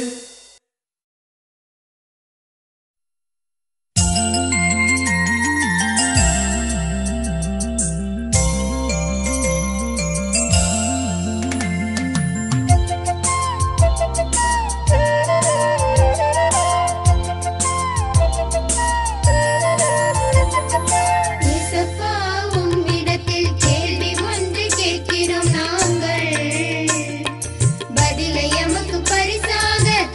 இயேசப்பா, உம்மிடத்தில் கேள்வி ஒன்று கேட்கிறோம் நாங்கள். பதிலை எமக்கு பரிசாக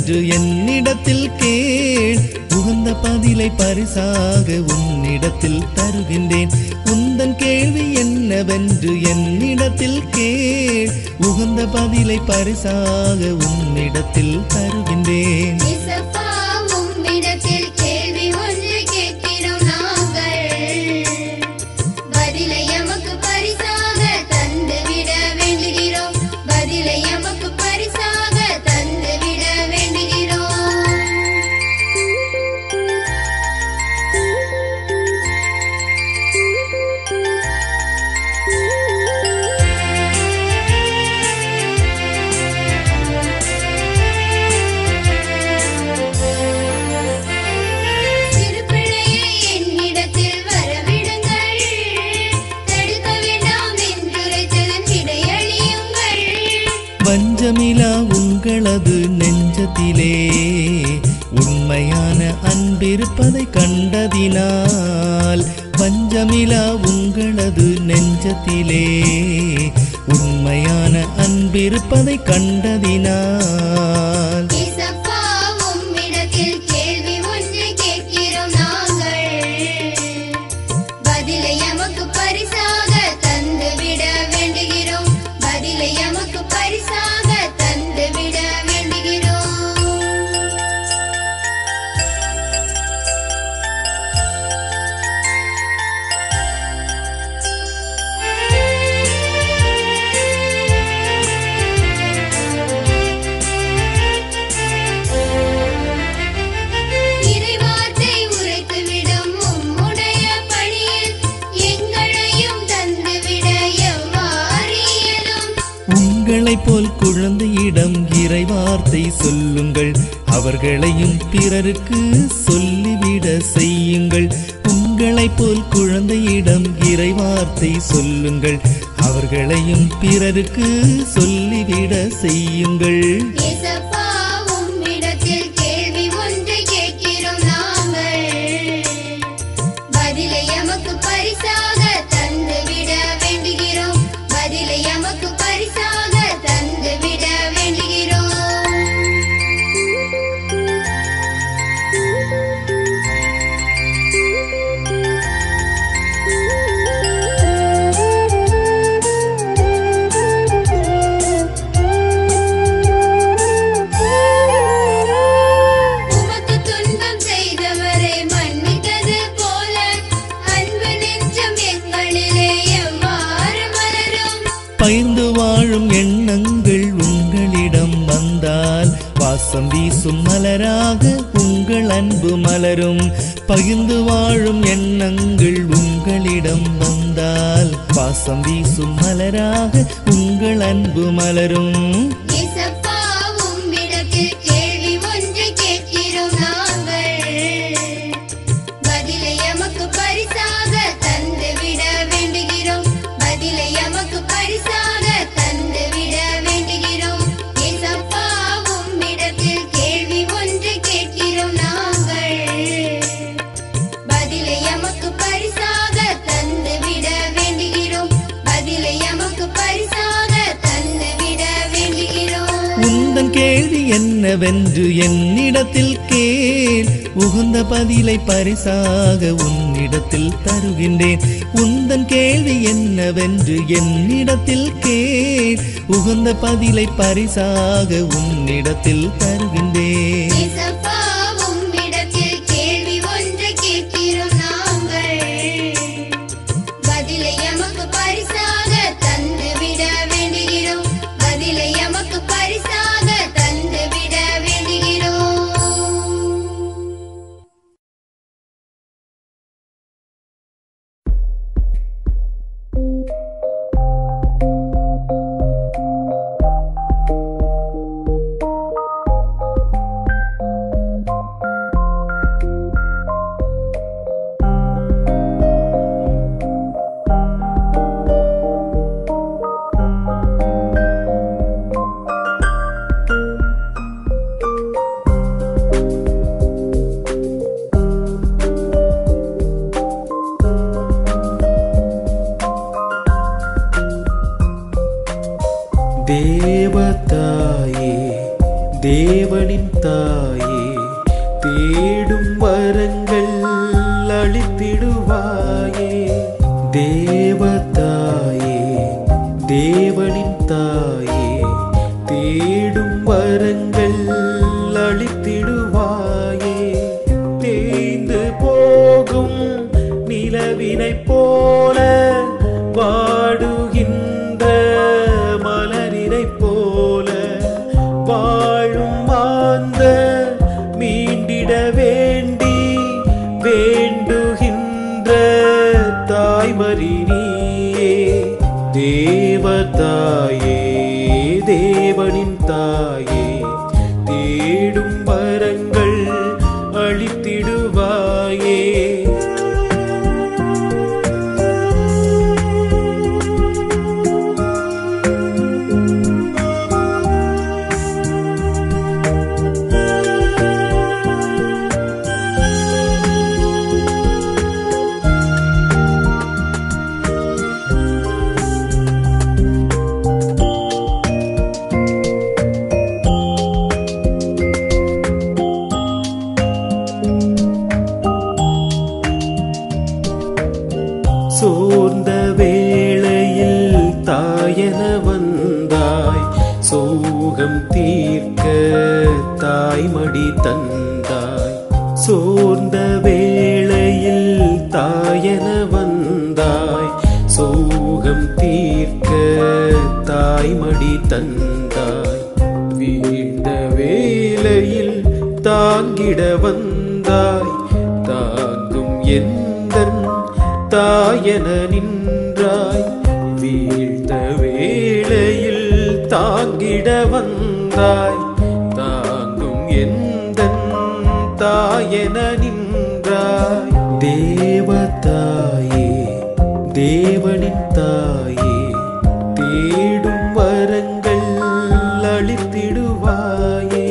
என்னவென்று என்னிடத்தில் கேள் உகந்த பதிலை பரிசாக உன்னிடத்தில் தருகின்றேன் உந்தன் கேள்வி என்னவென்று என்னிடத்தில் கேள் உகந்த பதிலை பரிசாக உன்னிடத்தில் தருகின்றேன் இசப்பா உம்மிடத்தில் கேள்வி ஒன்று கேட்கிறோம் நாங்கள் பதிலை எமக்கு பரிசாக தந்துவிட வேண்டுகிறோம் பதிலை எமக்கு பரிசாக தந்துவிட வேண்டுகிறோம் சிறு பிள்ளையை என்னிடத்தில் வரவிடுங்கள் தடுக்க வேண்டாம் என்றுரைத்ததன் விடையளியுங்கள் வஞ்சமிலா உங்களது நெஞ்சத்திலே உண்மையான அன்பிருப்பதை கண்டதினால் வஞ்சமிலா உங்களது நெஞ்சத்திலே உண்மையான அன்பிருப்பதை கண்டதினால் இசப்பா உம்மிடத்தில் கேள்வி ஒன்று கேட்கிறோம் நாங்கள் பதிலை எமக்கு பரிசாக தந்துவிட வேண்டுகிறோம் பதிலை எமக்கு பரிசாக தந்துவிட வேண்டுகிறோம் இறைவார்த்தை உரைத்துவிடும் உம்முடைய பணியில் எங்களையும் தந்துவிட எவ்வாறு இயலும் உங்களைப் போல் குழந்தையிடம் இறைவார்த்தை சொல்லுங்கள் அவர்களையும் பிறருக்கு சொல்லிவிட செய்யுங்கள் உங்களைப் போல் குழந்தையிடம் இறைவார்த்தை சொல்லுங்கள் அவர்களையும் பிறருக்கு சொல்லிவிட செய்யுங்கள் இசப்பா உம்மிடத்தில் கேள்வி ஒன்றை கேட்கிறோம் நாங்கள் பதிலை எமக்கு பரிசாக தந்துவிட வேண்டுகிறோம் பதிலை எமக்கு பரிசாக தந்துவிட வேண்டுகிறோம் உமக்கு துன்பம் செய்தவரை மன்னித்தது போல அன்பு நெஞ்சம் எங்களிலே எவ்வாறு மலரும் பகிர்ந்து வாழும் எண்ணங்கள் உங்களிடம் வந்தால் வாசம் வீசும் மலராக உங்கள் அன்பு மலரும் பகிர்ந்து வாழும் எண்ணங்கள் உங்களிடம் வந்தால் வாசம் வீசும் மலராக உங்கள் அன்பு மலரும் இசப்பா உம்மிடத்தில் கேள்வி ஒன்றை கேட்கிறோம் நாங்கள் பதிலை எமக்கு பரிசாக தந்துவிட வேண்டுகிறோம் பதிலை எமக்கு பரிசாக தந்துவிட வேண்டுகிறோம் இசப்பா உம்மிடத்தில் கேள்வி ஒன்றை கேட்கிறோம் நாங்கள் பதிலை எமக்கு பரிசாக தந்துவிட வேண்டுகிறோம் பதிலை எமக்கு பரிசாக தந்துவிட வேண்டுகிறோம் உந்தன் கேள்வி என்னவென்று என்னிடத்தில் கேள் உகந்த பதிலை பரிசாக உன்னிடத்தில் தருகின்றேன் உந்தன் கேள்வி என்னவென்று என்னிடத்தில் கேள் உகந்த பதிலை பரிசாக உன்னிடத்தில் தருகின்றேன் இசப்பா உம்மிடத்தில் கேள்வி ஒன்றை கேட்கிறோம் நாங்கள் பதிலை எமக்கு பரிசாக தந்துவிட வேண்டுகிறோம் பதிலை எமக்கு பரிசாக தந்துவிட வேண்டுகிறோம் தேவதாயே தேவனின் தாயே தேடும் வரங்கள் அளித்திடுவாயே தேவ தாயே தேவனின் தாயே தேடும் வரங்கள் அளித்திடுவாயே தேய்ந்து போகும் நிலவினைப் போல வாடுகின்ற மலரினைப் போல வாழும் மாந்த மீண்டிட வேண்டி வேண்டுகின்ற தாய்மறி நீயே தேவ தாயே தேவனின் தாயே தேடும் வரங்கள் அளித்திடுவாயே சோர்ந்த வேளையில் தாயன வந்தாய் சோகம் தீர்க்க தாய்மடி தந்தாய் சோர்ந்த வேளையில் தாயன வந்தாய் சோகம் தீர்க்க தாய்மடி தந்தாய் வீழ்ந்த வேளையில் தாங்கிட வந்தாய் தாங்கும் எந்தன் தாயன நின்றாய் வீழ்ந்த வேளையில் தாங்கிட வந்தாய் தாங்கும் எந்தன் தாயன நின்றாய் தேவ தாயே தேவனின் தாயே தேடும் வரங்கள் அளித்திடுவாயே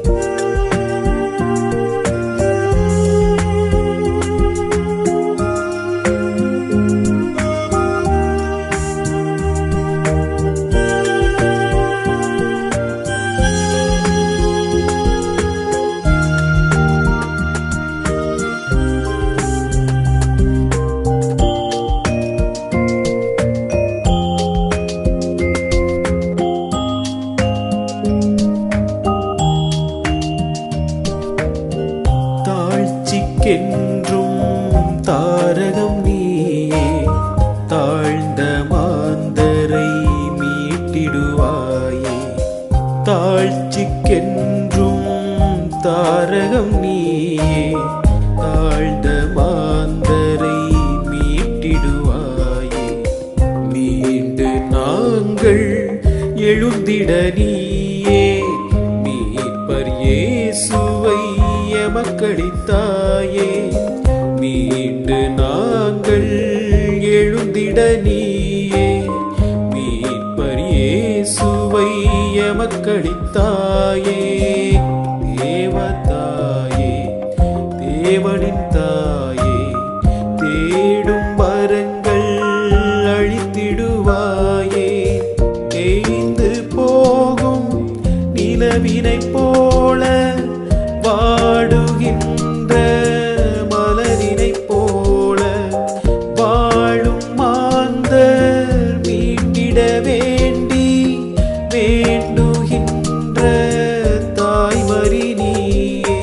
தாழ்ச்சிக்கென்றும் தாரகம் நீயே தாழ்ந்த மாந்தரை மீட்டிடுவாயே தாழ்ச்சிக்கென்றும் தாரகம் நீயே தாழ்ந்த மாந்தரை மீட்டிடுவாயே மீண்டு நாங்கள் எழுந்திட நீயே மீட்பர் இயேசுவை எமக்களித்தாயே மீண்டு நாங்கள் எழுந்திட நீயே மீட்பர் இயேசுவை எமக்களித்தாயே தேவதாயே தேவனின் தாயே தேடும் வரங்கள் அழித்திடுவாயே தேய்ந்து போகும் நிலவினைப் போல வாடுகின்ற மலரினைப் போல வாழும் மாந்தர் மீட்டிட வேண்டி வேண்டுகின்ற தாய்மறி நீயே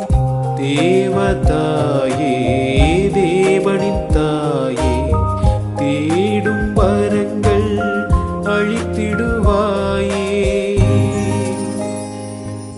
தேவதாயே தேவனின் தாயே தேடும் வரங்கள் அழித்திடுவாயே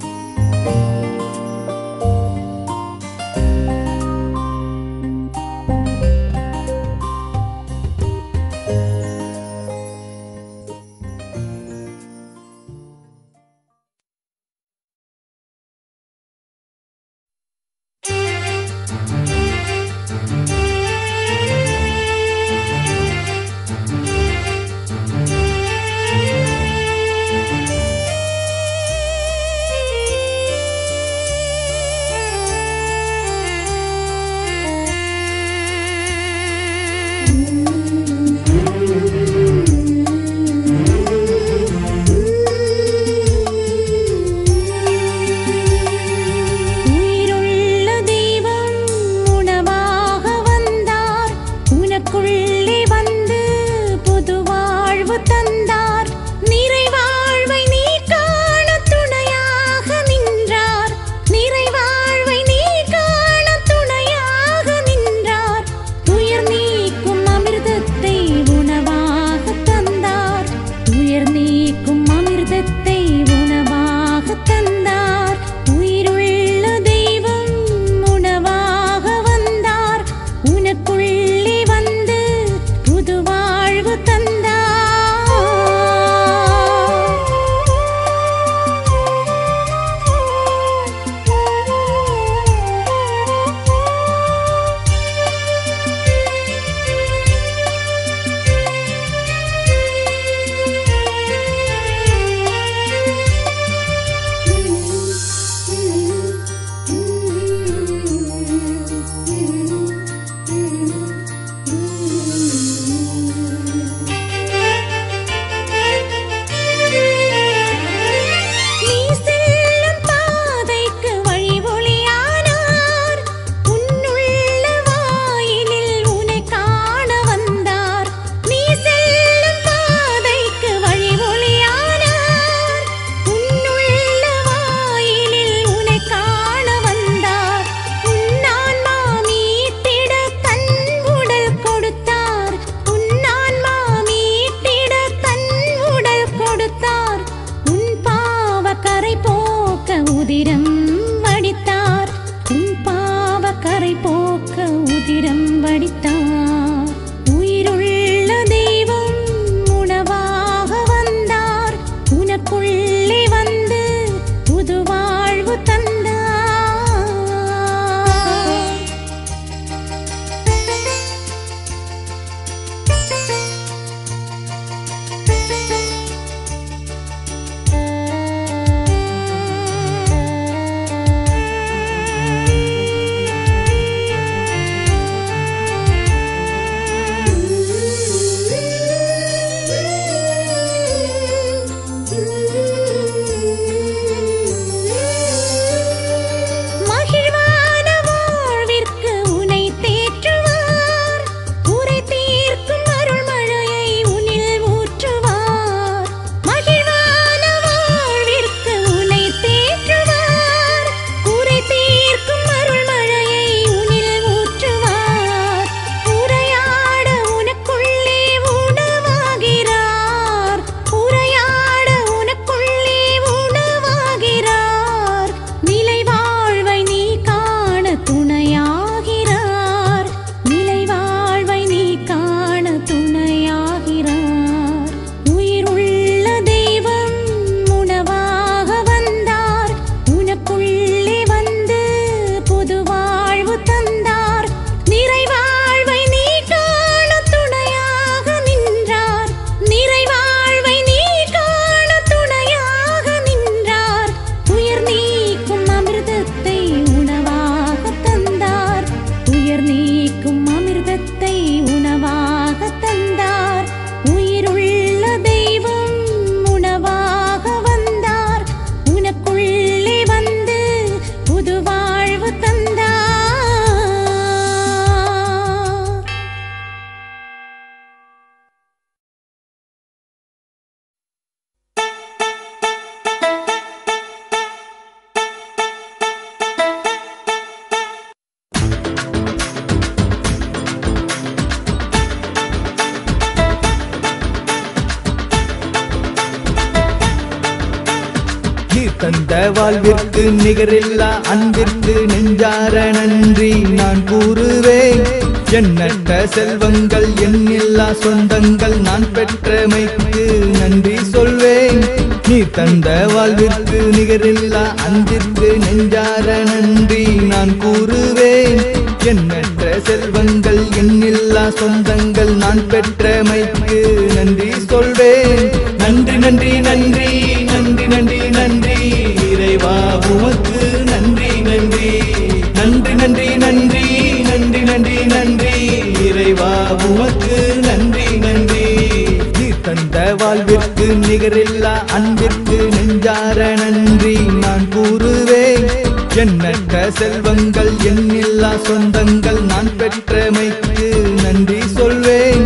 நீ தந்த வாழ்விற்கு நிகரில்லா அன்பிற்கு நெஞ்சார நன்றி நான் கூறுவேன் எண்ணற்ற செல்வங்கள் எண்ணில்லா சொந்தங்கள் நான் பெற்றமைக்கு நன்றி சொல்வேன் நீ தந்த வாழ்விற்கு நிகரில்லா அன்பிற்கு நெஞ்சார நன்றி நான் கூறுவேன் எண்ணற்ற செல்வங்கள் எண்ணில்லா சொந்தங்கள் நான் பெற்றமைக்கு நன்றி சொல்வேன் நன்றி நன்றி நன்றி நன்றி நன்றி நன்றி இறைவா உமக்கு நன்றி நன்றி நன்றி நன்றி நன்றி நன்றி நன்றி நன்றி இறைவா உமக்கு நன்றி நன்றி நீ தந்த வாழ்விற்கு நிகரில்லா அன்பிற்கு நெஞ்சார நன்றி நான் கூறுவேன் எண்ணற்ற செல்வங்கள் எண்ணில்லா சொந்தங்கள் நான் பெற்றமைக்கு நன்றி சொல்வேன்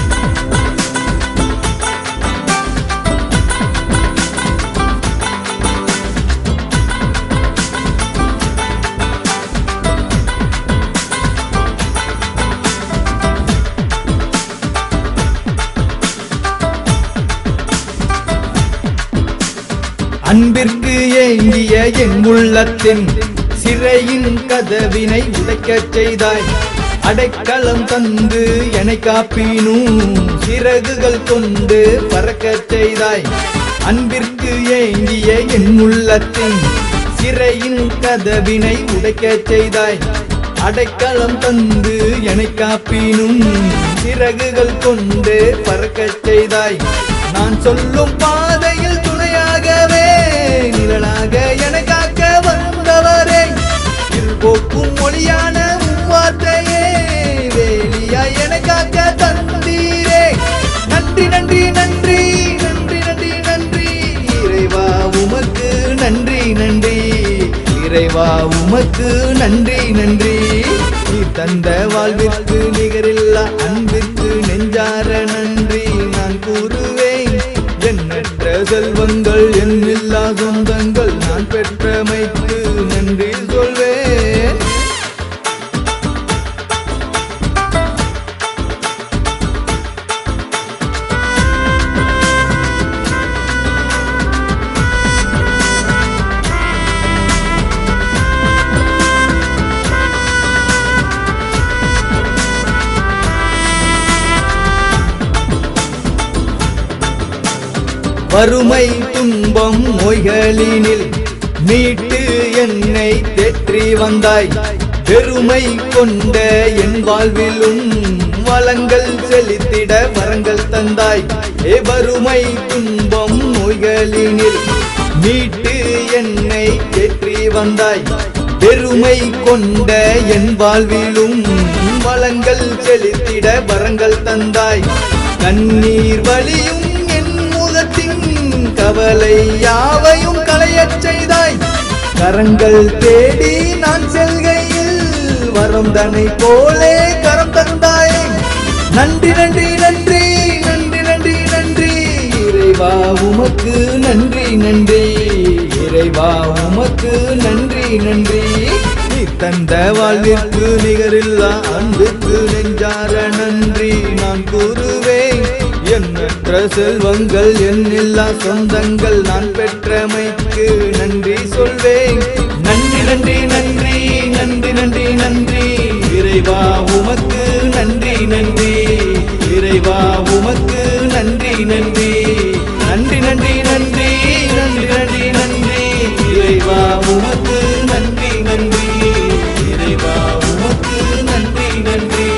அன்பிற்கு ஏங்கிய என் உள்ளத்தின் சிறையின் கதவினை உடைக்கச் செய்தாய் அடைக்கலம் தந்து என்னை காப்பினும் சிறகுகள் கொண்டு பறக்கச் செய்தாய் அன்பிற்கு ஏங்கிய என் உள்ளத்தின் சிறையின் கதவினை உடைக்கச் செய்தாய் அடைக்கலம் தந்து என்னை காப்பினும் சிறகுகள் கொண்டு பறக்கச் செய்தாய் நான் சொல்லும் பாதையில் துணையாகவே நிழலாக என காக்க வந்தவரே இருபோக்கும் மொழியான உம் வார்த்தையே வேலியா என காக்க தந்தீரே நன்றி நன்றி நன்றி நன்றி நன்றி நன்றி இறைவா உமக்கு நன்றி நன்றி இறைவா உமக்கு நன்றி நன்றி நீ தந்த வாழ்விற்கு நிகரில்லா அன்பிற்கு நெஞ்சார நன்றி நான் கூறுவேன் எண்ணற்ற செல்வங்கள் எண்ணில்லா சொந்தங்கள் நான் பெற்றமைக்கு நன்றி சொல்வேன் வறுமை துன்பம் நோய்களினில் மீட்டு என்னை தேற்றி வந்தாய் பெருமை கொண்ட என் வாழ்விலும் வளங்கள் செலுத்திட வரங்கள் தந்தாய் ஏ வறுமை துன்பம் நோய்களினில் மீட்டு என்னை தேற்றி வந்தாய் பெருமை கொண்ட என் வாழ்விலும் வளங்கள் செலுத்திட வரங்கள் தந்தாய் கண்ணீர் வலியும் என் முகத்தின் கவலை யாவையும் களையச் செய்தாய் கரங்கள் தேடி நான் செல்கையில் வரம் தனை போலே கரம் தந்தாய் நன்றி நன்றி நன்றி நன்றி நன்றி நன்றி இறைவா உமக்கு நன்றி நன்றி இறைவா உமக்கு நன்றி நன்றி நீ தந்த வாழ்விற்கு நிகரில்லா அன்புக்கு நெஞ்சார நன்றி நான் கூறுவேன் எண்ணற்ற செல்வங்கள் எண்ணில்லா சொந்தங்கள் நான் பெற்றமைக்கு நன்றி சொல்வேன் நன்றி நன்றி நன்றி நன்றி நன்றி நன்றி இறைவா உமக்கு நன்றி நன்றி இறைவா உமக்கு நன்றி நன்றி நன்றி நன்றி நன்றி நன்றி நன்றி நன்றி இறைவா உமக்கு நன்றி நன்றி இறைவா உமக்கு நன்றி நன்றி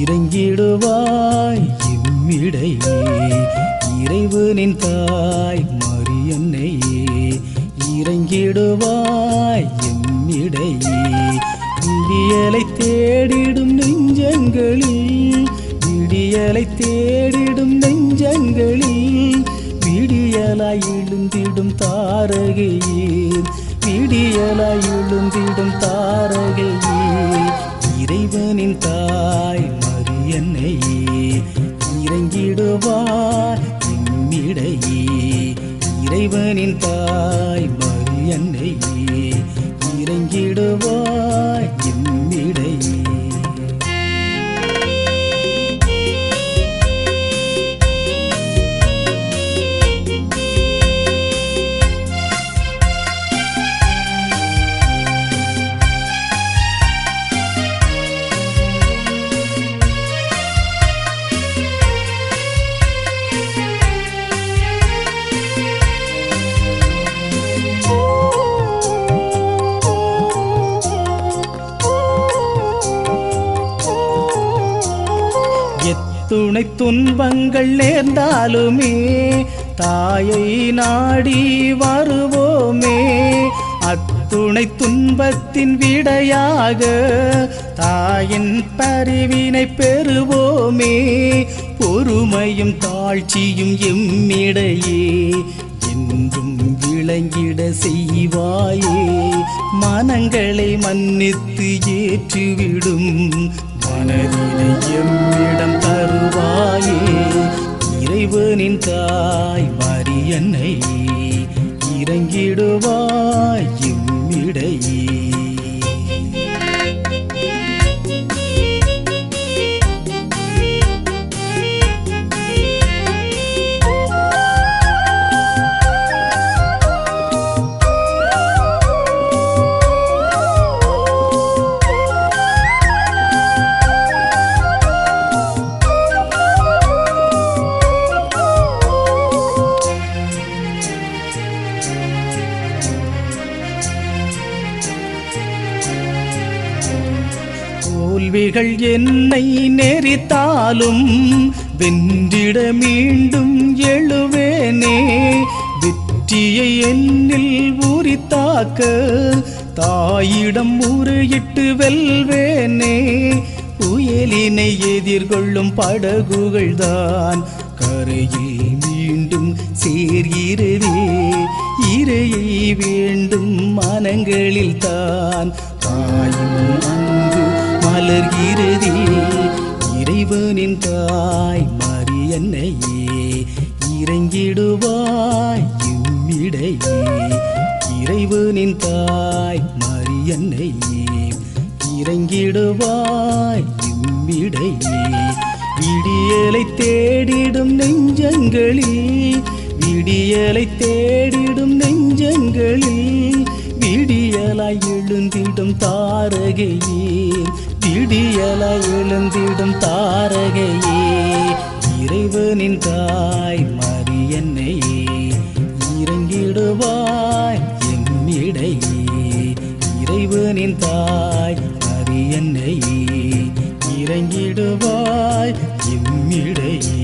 இறங்கிடுவாய் இம்மிடையே இறைவனின் தாய் மரியன்னையே இறங்கிடுவாய் எம்மிடையே விடியலை தேடிடும் நெஞ்சங்களில் விடியலை தேடிடும் நெஞ்சங்களில் விடியலாய் எழுந்திடும் தாரகையே விடியலாய் எழுந்திடும் தாரகையே இறைவனின் தாய் மரியன்னையே இறங்கிடுவாய் இம்மிடையே இறைவனின் தாய் மரியன்னையே இறங்கிடுவாய் இம்மிடையே எத்துணை துன்பங்கள் நேர்ந்தாலுமே தாயை நாடி வருவோமே அத்துணை துன்பத்தின் விடையாக தாயின் பரிவினை பெறுவோமே பொறுமையும் தாழ்ச்சியும் எம்மிடையே என்றும் விளங்கிட செய்வாயே மனங்களை மன்னித்து ஏற்றுவிடும் மனதினை எம்மிடம் தருவாயே இறைவனின் தாய் மரியன்னை இறங்கிடுவாய் இம்மிடையே தோல்விகள் என்னை நெறித்தாலும் வென்றிட மீண்டும் எழுவேனே வெற்றியை என்னில் உரித்தாக்க தாயிடம் முறையிட்டு வெல்வேனே புயலினை எதிர்கொள்ளும் படகுகள்தான் கரையில் மீண்டும் சேர்கிறதே இரையை வேண்டும் மனங்களில் தான் தாயும் அன்பு மலர்கிறதே இறைவனின் தாய் மரியன்னையே இறங்கிடுவாய் இம்மிடையே இறைவனின் தாய் மரியன்னையே இறங்கிடுவாய் இம்மிடையே விடியலை தேடிடும் நெஞ்சங்களில் விடியலை தேடிடும் நெஞ்சங்களில் விடியலாய் எழுந்திடும் தாரகையே விடியலாய் எழுந்திடும் தாரகையே இறைவனின் தாய் மரியன்னையே இறங்கிடுவாய் எம்மிடையே இறைவனின் தாய் மரியன்னையே இறங்கிடுவாய் எம்மிடையே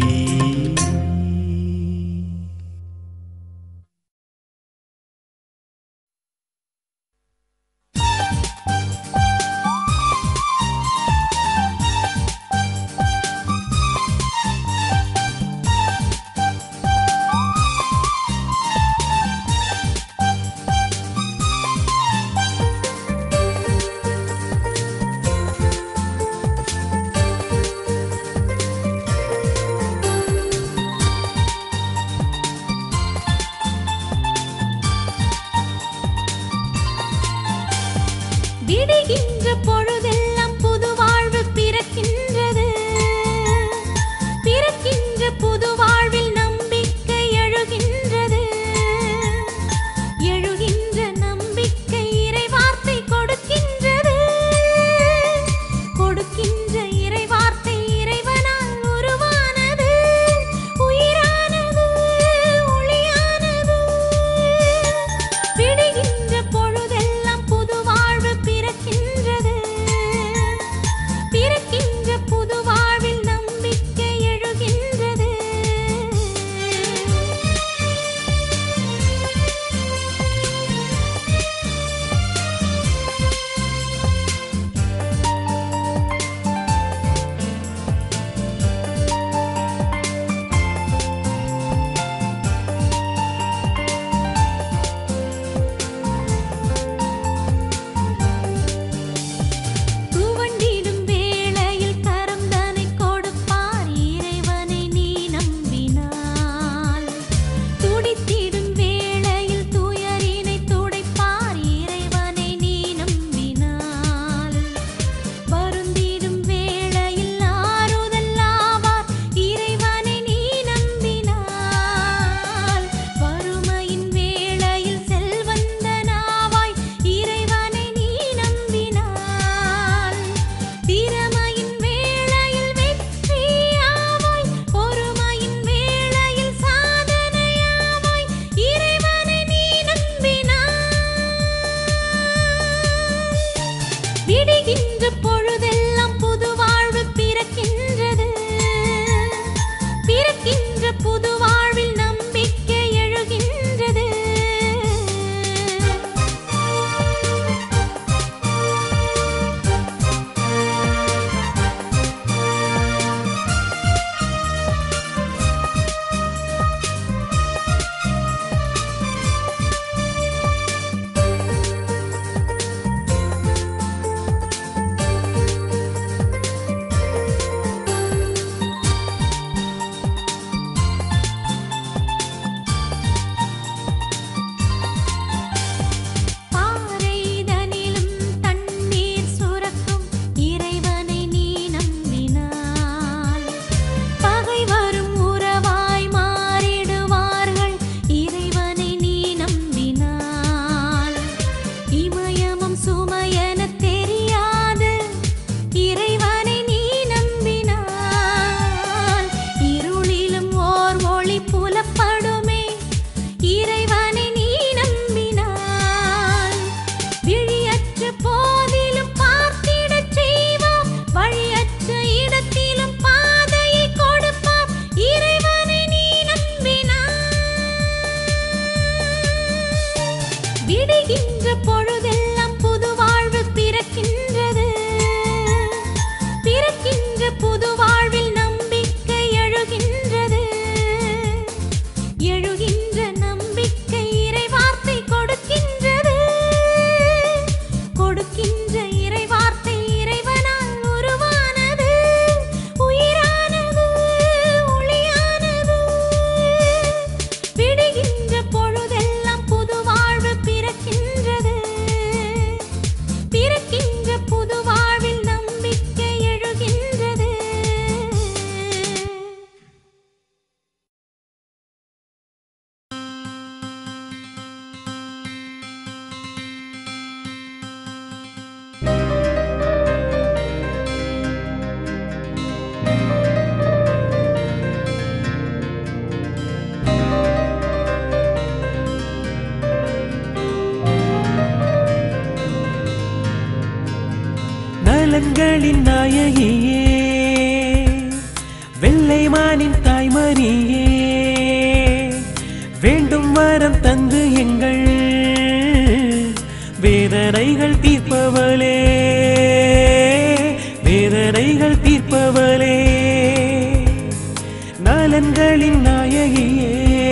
நலன்களின் நாயகியே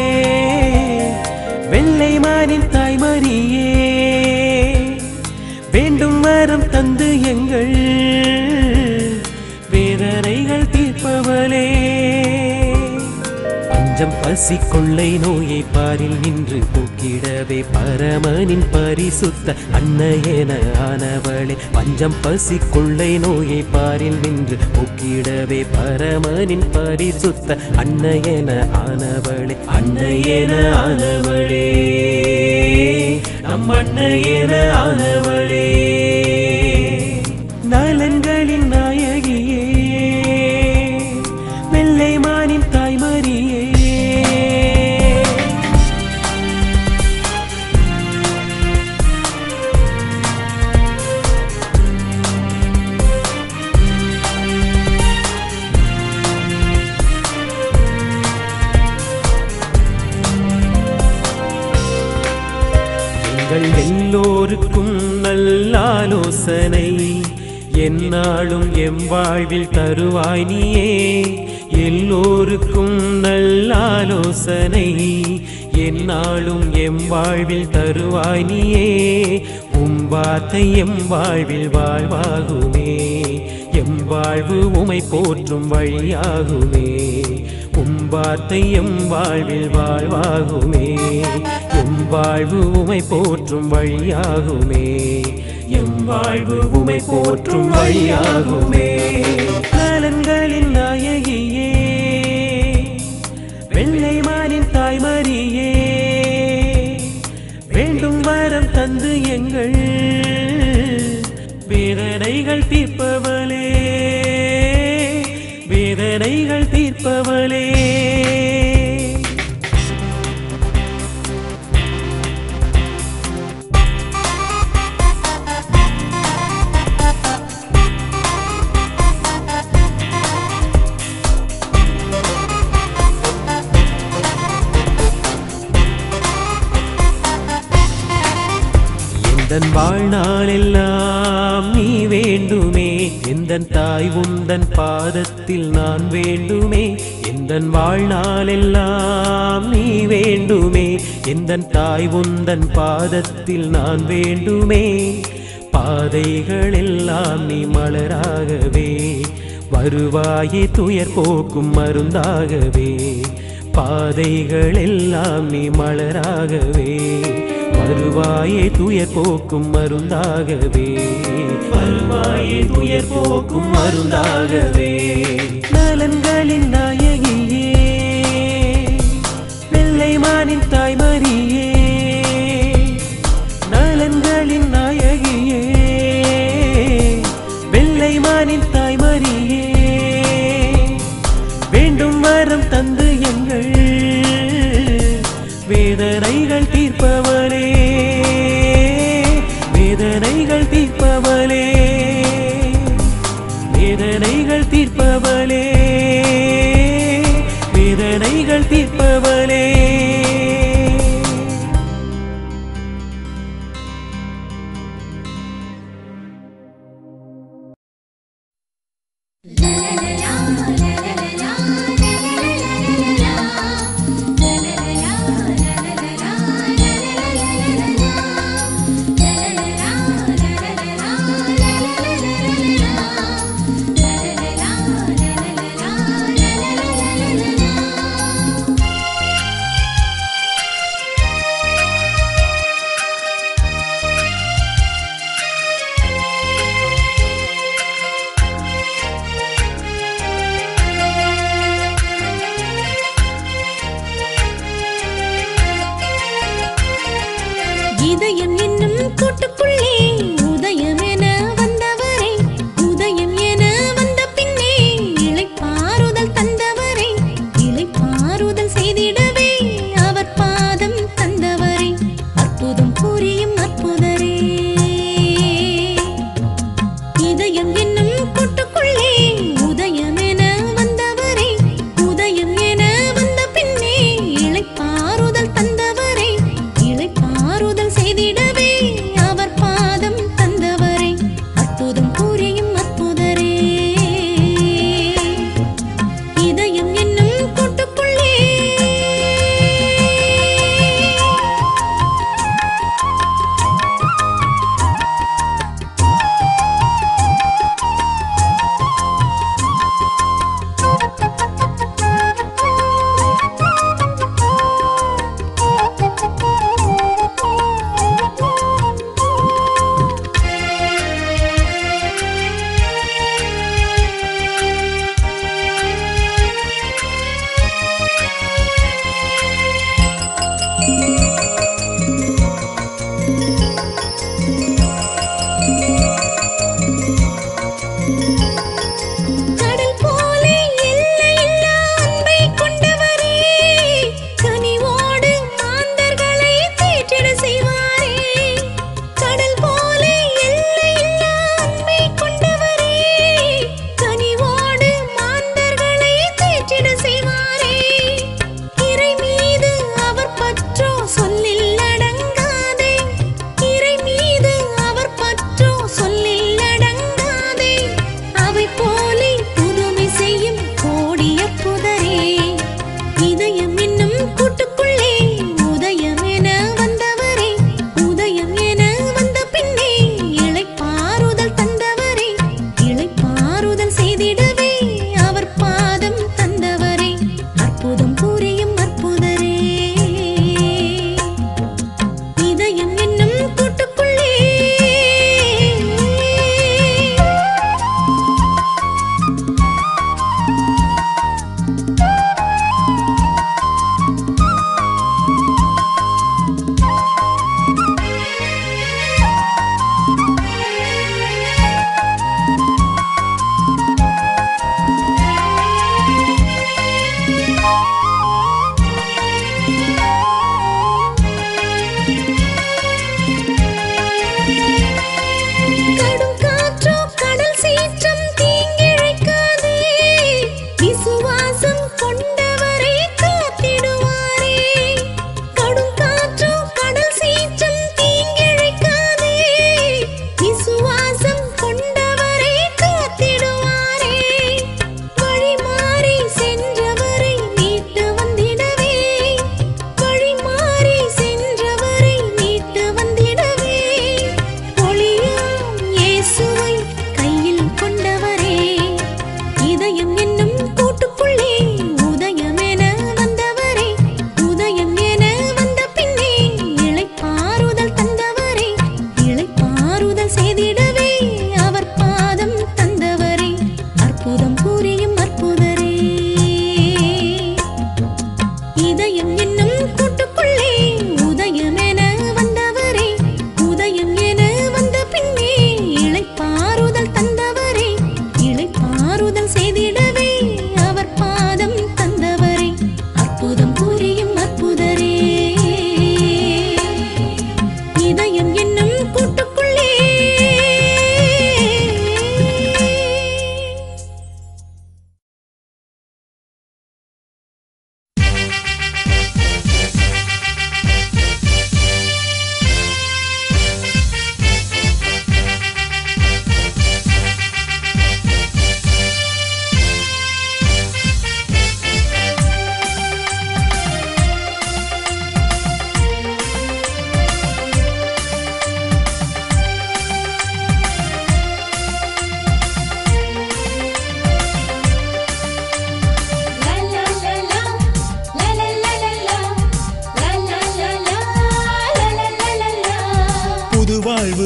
வெள்ளை மானின் தாய்மரியே வேண்டும் வரம் தந்து எங்கள் வேதனைகள் தீர்ப்பவளே பஞ்சம் பசி கொள்ளை நோயை பாரில் நின்று போக்கிடவே பரமனின் பரிசுத்த அன்னையென ஆனவளே பஞ்சம் பசி கொள்ளை நோயை பாரில் நின்று போக்கிடவே பரமனின் பரிசுத்த அன்னையென ஆனவளே அன்னையென ஆனவளே நம் அன்னையென ஆனவளே நலன்களின் நாயகியே வெள்ளை மானின் தாய்மரியே எங்கள் எல்லோருக்கும் நல்ல ஆலோசனை எந்நாளும் எம் வாழ்வில் தருவாய் நீயே எல்லோருக்கும் நல்ல ஆலோசனை எந்நாளும் எம் வாழ்வில் தருவாய் நீயே உம் வார்த்தை எம் வாழ்வில் வாழ்வாகுமே எம் வாழ்வு உமை போற்றும் வழியாகுமே உம் வார்த்தை எம் வாழ்வில் வாழ்வாகுமே எம் வாழ்வு உமை போற்றும் வழியாகுமே எம் வாழ்வு உமை போற்றும் வழியாகுமே நலன்களின் நாயகியே வெள்ளை மானின் தாய்மரியே வேண்டும் வரம் தந்து எங்கள் வேதனைகள் தீர்ப்பவளே வேதனைகள் தீர்ப்பவளே எந்தன் வாழ்நாளெல்லாம் நீ வேண்டுமே எந்தன் தாய் உந்தன் பாதத்தில் நான் வேண்டுமே எந்தன் வாழ்நாளெல்லாம் நீ வேண்டுமே எந்தன் தாய் உந்தன் பாதத்தில் நான் வேண்டுமே பாதைகள் எல்லாம் நீ மலராகவே வருவாயே துயர் போக்கும் மருந்தாகவே பாதைகள் எல்லாம் நீ மலராகவே வருவாயே துயர் போக்கும் மருந்தாகவே வருவாயே துயர் போக்கும் மருந்தாகவே நலன்களின் நாயகியே வெள்ளை மானின் தாய்மரியே நலன்களின் நாயகியே வெள்ளை மானின் தாய்மரியே வேண்டும் வரம் தந்து எங்கள் வேதனைகள் தீர்ப்பவளே வேதனைகள் தீர்ப்பவளே வேதனைகள் தீர்ப்பவளே வேதனைகள் தீர்ப்பவளே இதயம் என்னும் கூட்டுக்குள்ளே உதயம் என வந்தவரே உதயம் என வந்த பின்னே இளைப்பாறுதல் தந்தவரே இளைப்பாறுதல் செய்திடவே அவர் பாதம் தந்தவரே அற்புதம் புரியும் அற்புதரே இதயம் என்னும் கூட்டுக்குள்ளே உதயம் என வந்தவரே உதயம் என வந்த பின்னே இளைப்பாறுதல் தந்தவரே இளைப்பாறுதல் செய்திடவே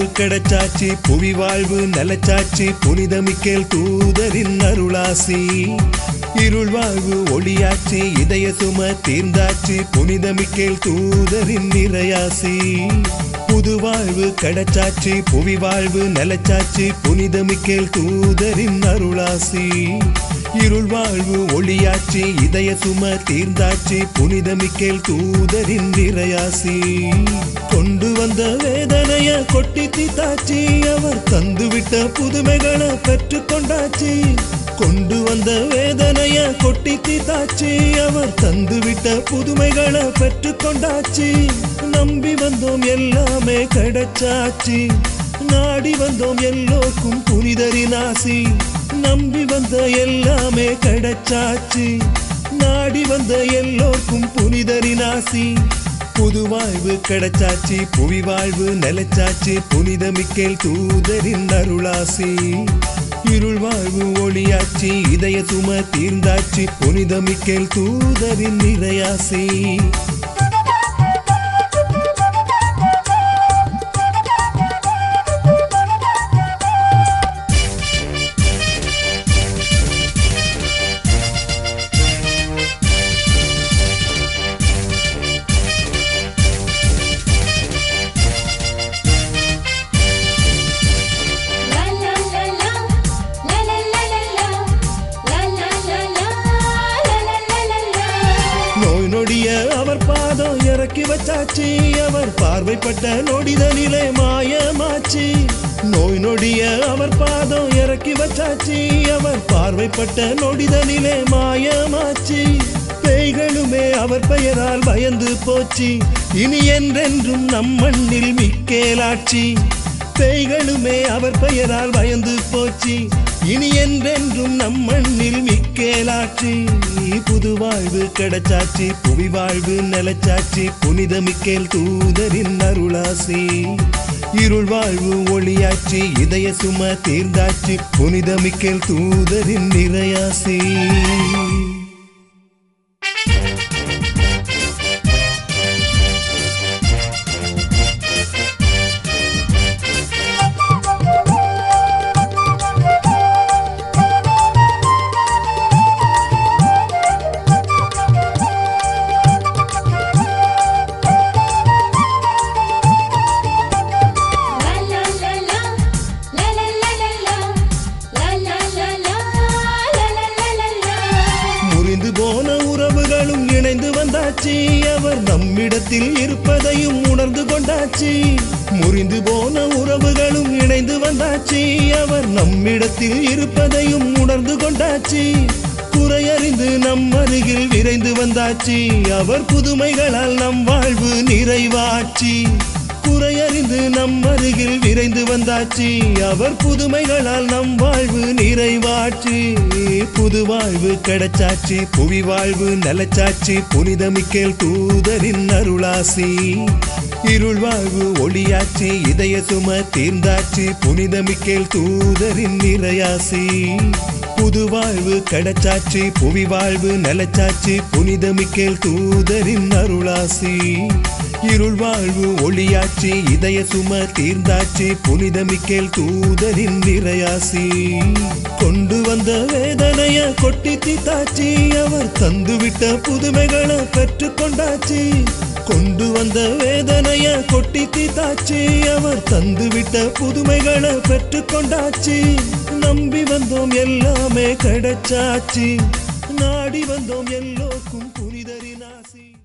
கிடைச்சாச்சு புவி வாழ்வு நலச்சாச்சு புனிதமிக்கேல் தூதரின் அருளாசி இருள் வாழ்வு ஒளியாச்சு இதய சும தீர்ந்தாச்சு புனிதமிக்கேல் தூதரின் நிறையாசி புது வாழ்வு கிடைச்சாச்சு புவி வாழ்வு நலச்சாச்சு புனிதமிக்கேல் தூதரின் அருளாசி இருள் வாழ்வு ஒளியாச்சு இதய சும தீர்ந்தாச்சு புனிதமிக்கேல் தூதரின் நிறையாசி கொண்டு வந்த வேதனைய கொட்டி தீத்தாச்சு அவர் தந்துவிட்ட புதுமைகளை பெற்று கொண்டாச்சு கொண்டு வந்த வேதனைய கொட்டி தீத்தாச்சு அவர் தந்துவிட்ட புதுமைகளை பெற்று கொண்டாச்சு நம்பி வந்தோம் எல்லாமே கிடைச்சாச்சு நாடி வந்தோம் எல்லோருக்கும் புனிதரின் ஆசி நம்பி வந்த எல்லாமே கிடைச்சாச்சு நாடி வந்த எல்லோருக்கும் புனிதரின் ஆசி புது வாழ்வு கிடைச்சாச்சு புவி வாழ்வு நிலைச்சாச்சு புனிதமிக்கேல் தூதரின் அருளாசி இருள் வாழ்வு ஒளியாச்சு இதய சும தீர்ந்தாச்சு புனிதமிக்கேல் தூதரின் நிறையாசி லா லா லா லா லா லா லா லா லா லா லா லா லா லா லா லா லா நோய் நொடிய அவர் பாதம் இறக்கி வச்சாச்சு அவர் பார்வைப்பட்ட நொடிதனிலே மாயமாச்சு நோய் நொடிய அவர் பாதம் இறக்கி வச்சாச்சு அவர் பார்வைப்பட்ட நொடிதனிலே மாயமாச்சு பேய்களுமே அவர் பெயரால் பயந்து போச்சு இனி என்றென்றும் நம் மண்ணில் மிக்கேலாட்சி பேய்களுமே அவர் பெயரால் பயந்து போச்சு இனி என்றென்றும் நம் மண்ணில் மிக்கேலாட்சி புது வாழ்வு கிடைச்சாச்சு புவி வாழ்வு நிலைச்சாச்சு புனிதமிக்கேல் தூதரின் அருளாசி இருள் வாழ்வு ஒளியாச்சு இதய சும தீர்ந்தாச்சு புனிதமிக்கேல் தூதரின் நிறையாசி லா லா லா லா லா லா லா லா லா லா லா லா லா லா லா லா லா முறிந்து போன உறவுகளும் இணைந்து வந்தாச்சு அவர் நம்மிடத்தில் இருப்பதையும் உணர்ந்து கொண்டாச்சு முறிந்து போன உறவுகளும் இணைந்து வந்தாச்சு அவர் நம்மிடத்தில் இருப்பதையும் உணர்ந்து கொண்டாச்சு குறையறிந்து நம் அருகில் விரைந்து வந்தாச்சு அவர் புதுமைகளால் நம் வாழ்வு நிறைவாச்சு குறையறிந்து நம் அருகில் விரைந்து வந்தாச்சு அவர் புதுமைகளால் நம் வாழ்வு நிறைவாச்சு புது வாழ்வு கிடைச்சாச்சு புவி வாழ்வு நலச்சாச்சு புனிதமிக்கேல் தூதரின் அருளாசி இருள் வாழ்வு ஒளியாச்சு இதய சும தீர்ந்தாச்சு புனிதமிக்கேல் தூதரின் நிறையாசி புது வாழ்வு கிடைச்சாச்சு புவி வாழ்வு நலச்சாச்சு புனிதமிக்கேல் தூதரின் அருளாசி இருள் வாழ்வு ஒளியாச்சு இதய சும தீர்ந்தாச்சு புனிதமிக்கேல் தூதரின் நிறையாசி கொண்டு வந்த வேதனைய கொட்டி தீத்தாச்சு அவர் தந்துவிட்ட புதுமைகளை பெற்று கொண்டாச்சு கொண்டு வந்த வேதனைய கொட்டி தீத்தாச்சு அவர் தந்துவிட்ட புதுமைகளை பெற்று கொண்டாச்சு நம்பி வந்தோம் எல்லாமே கிடைச்சாச்சு நாடி வந்தோம் எல்லோருக்கும் புனிதரின் ஆசி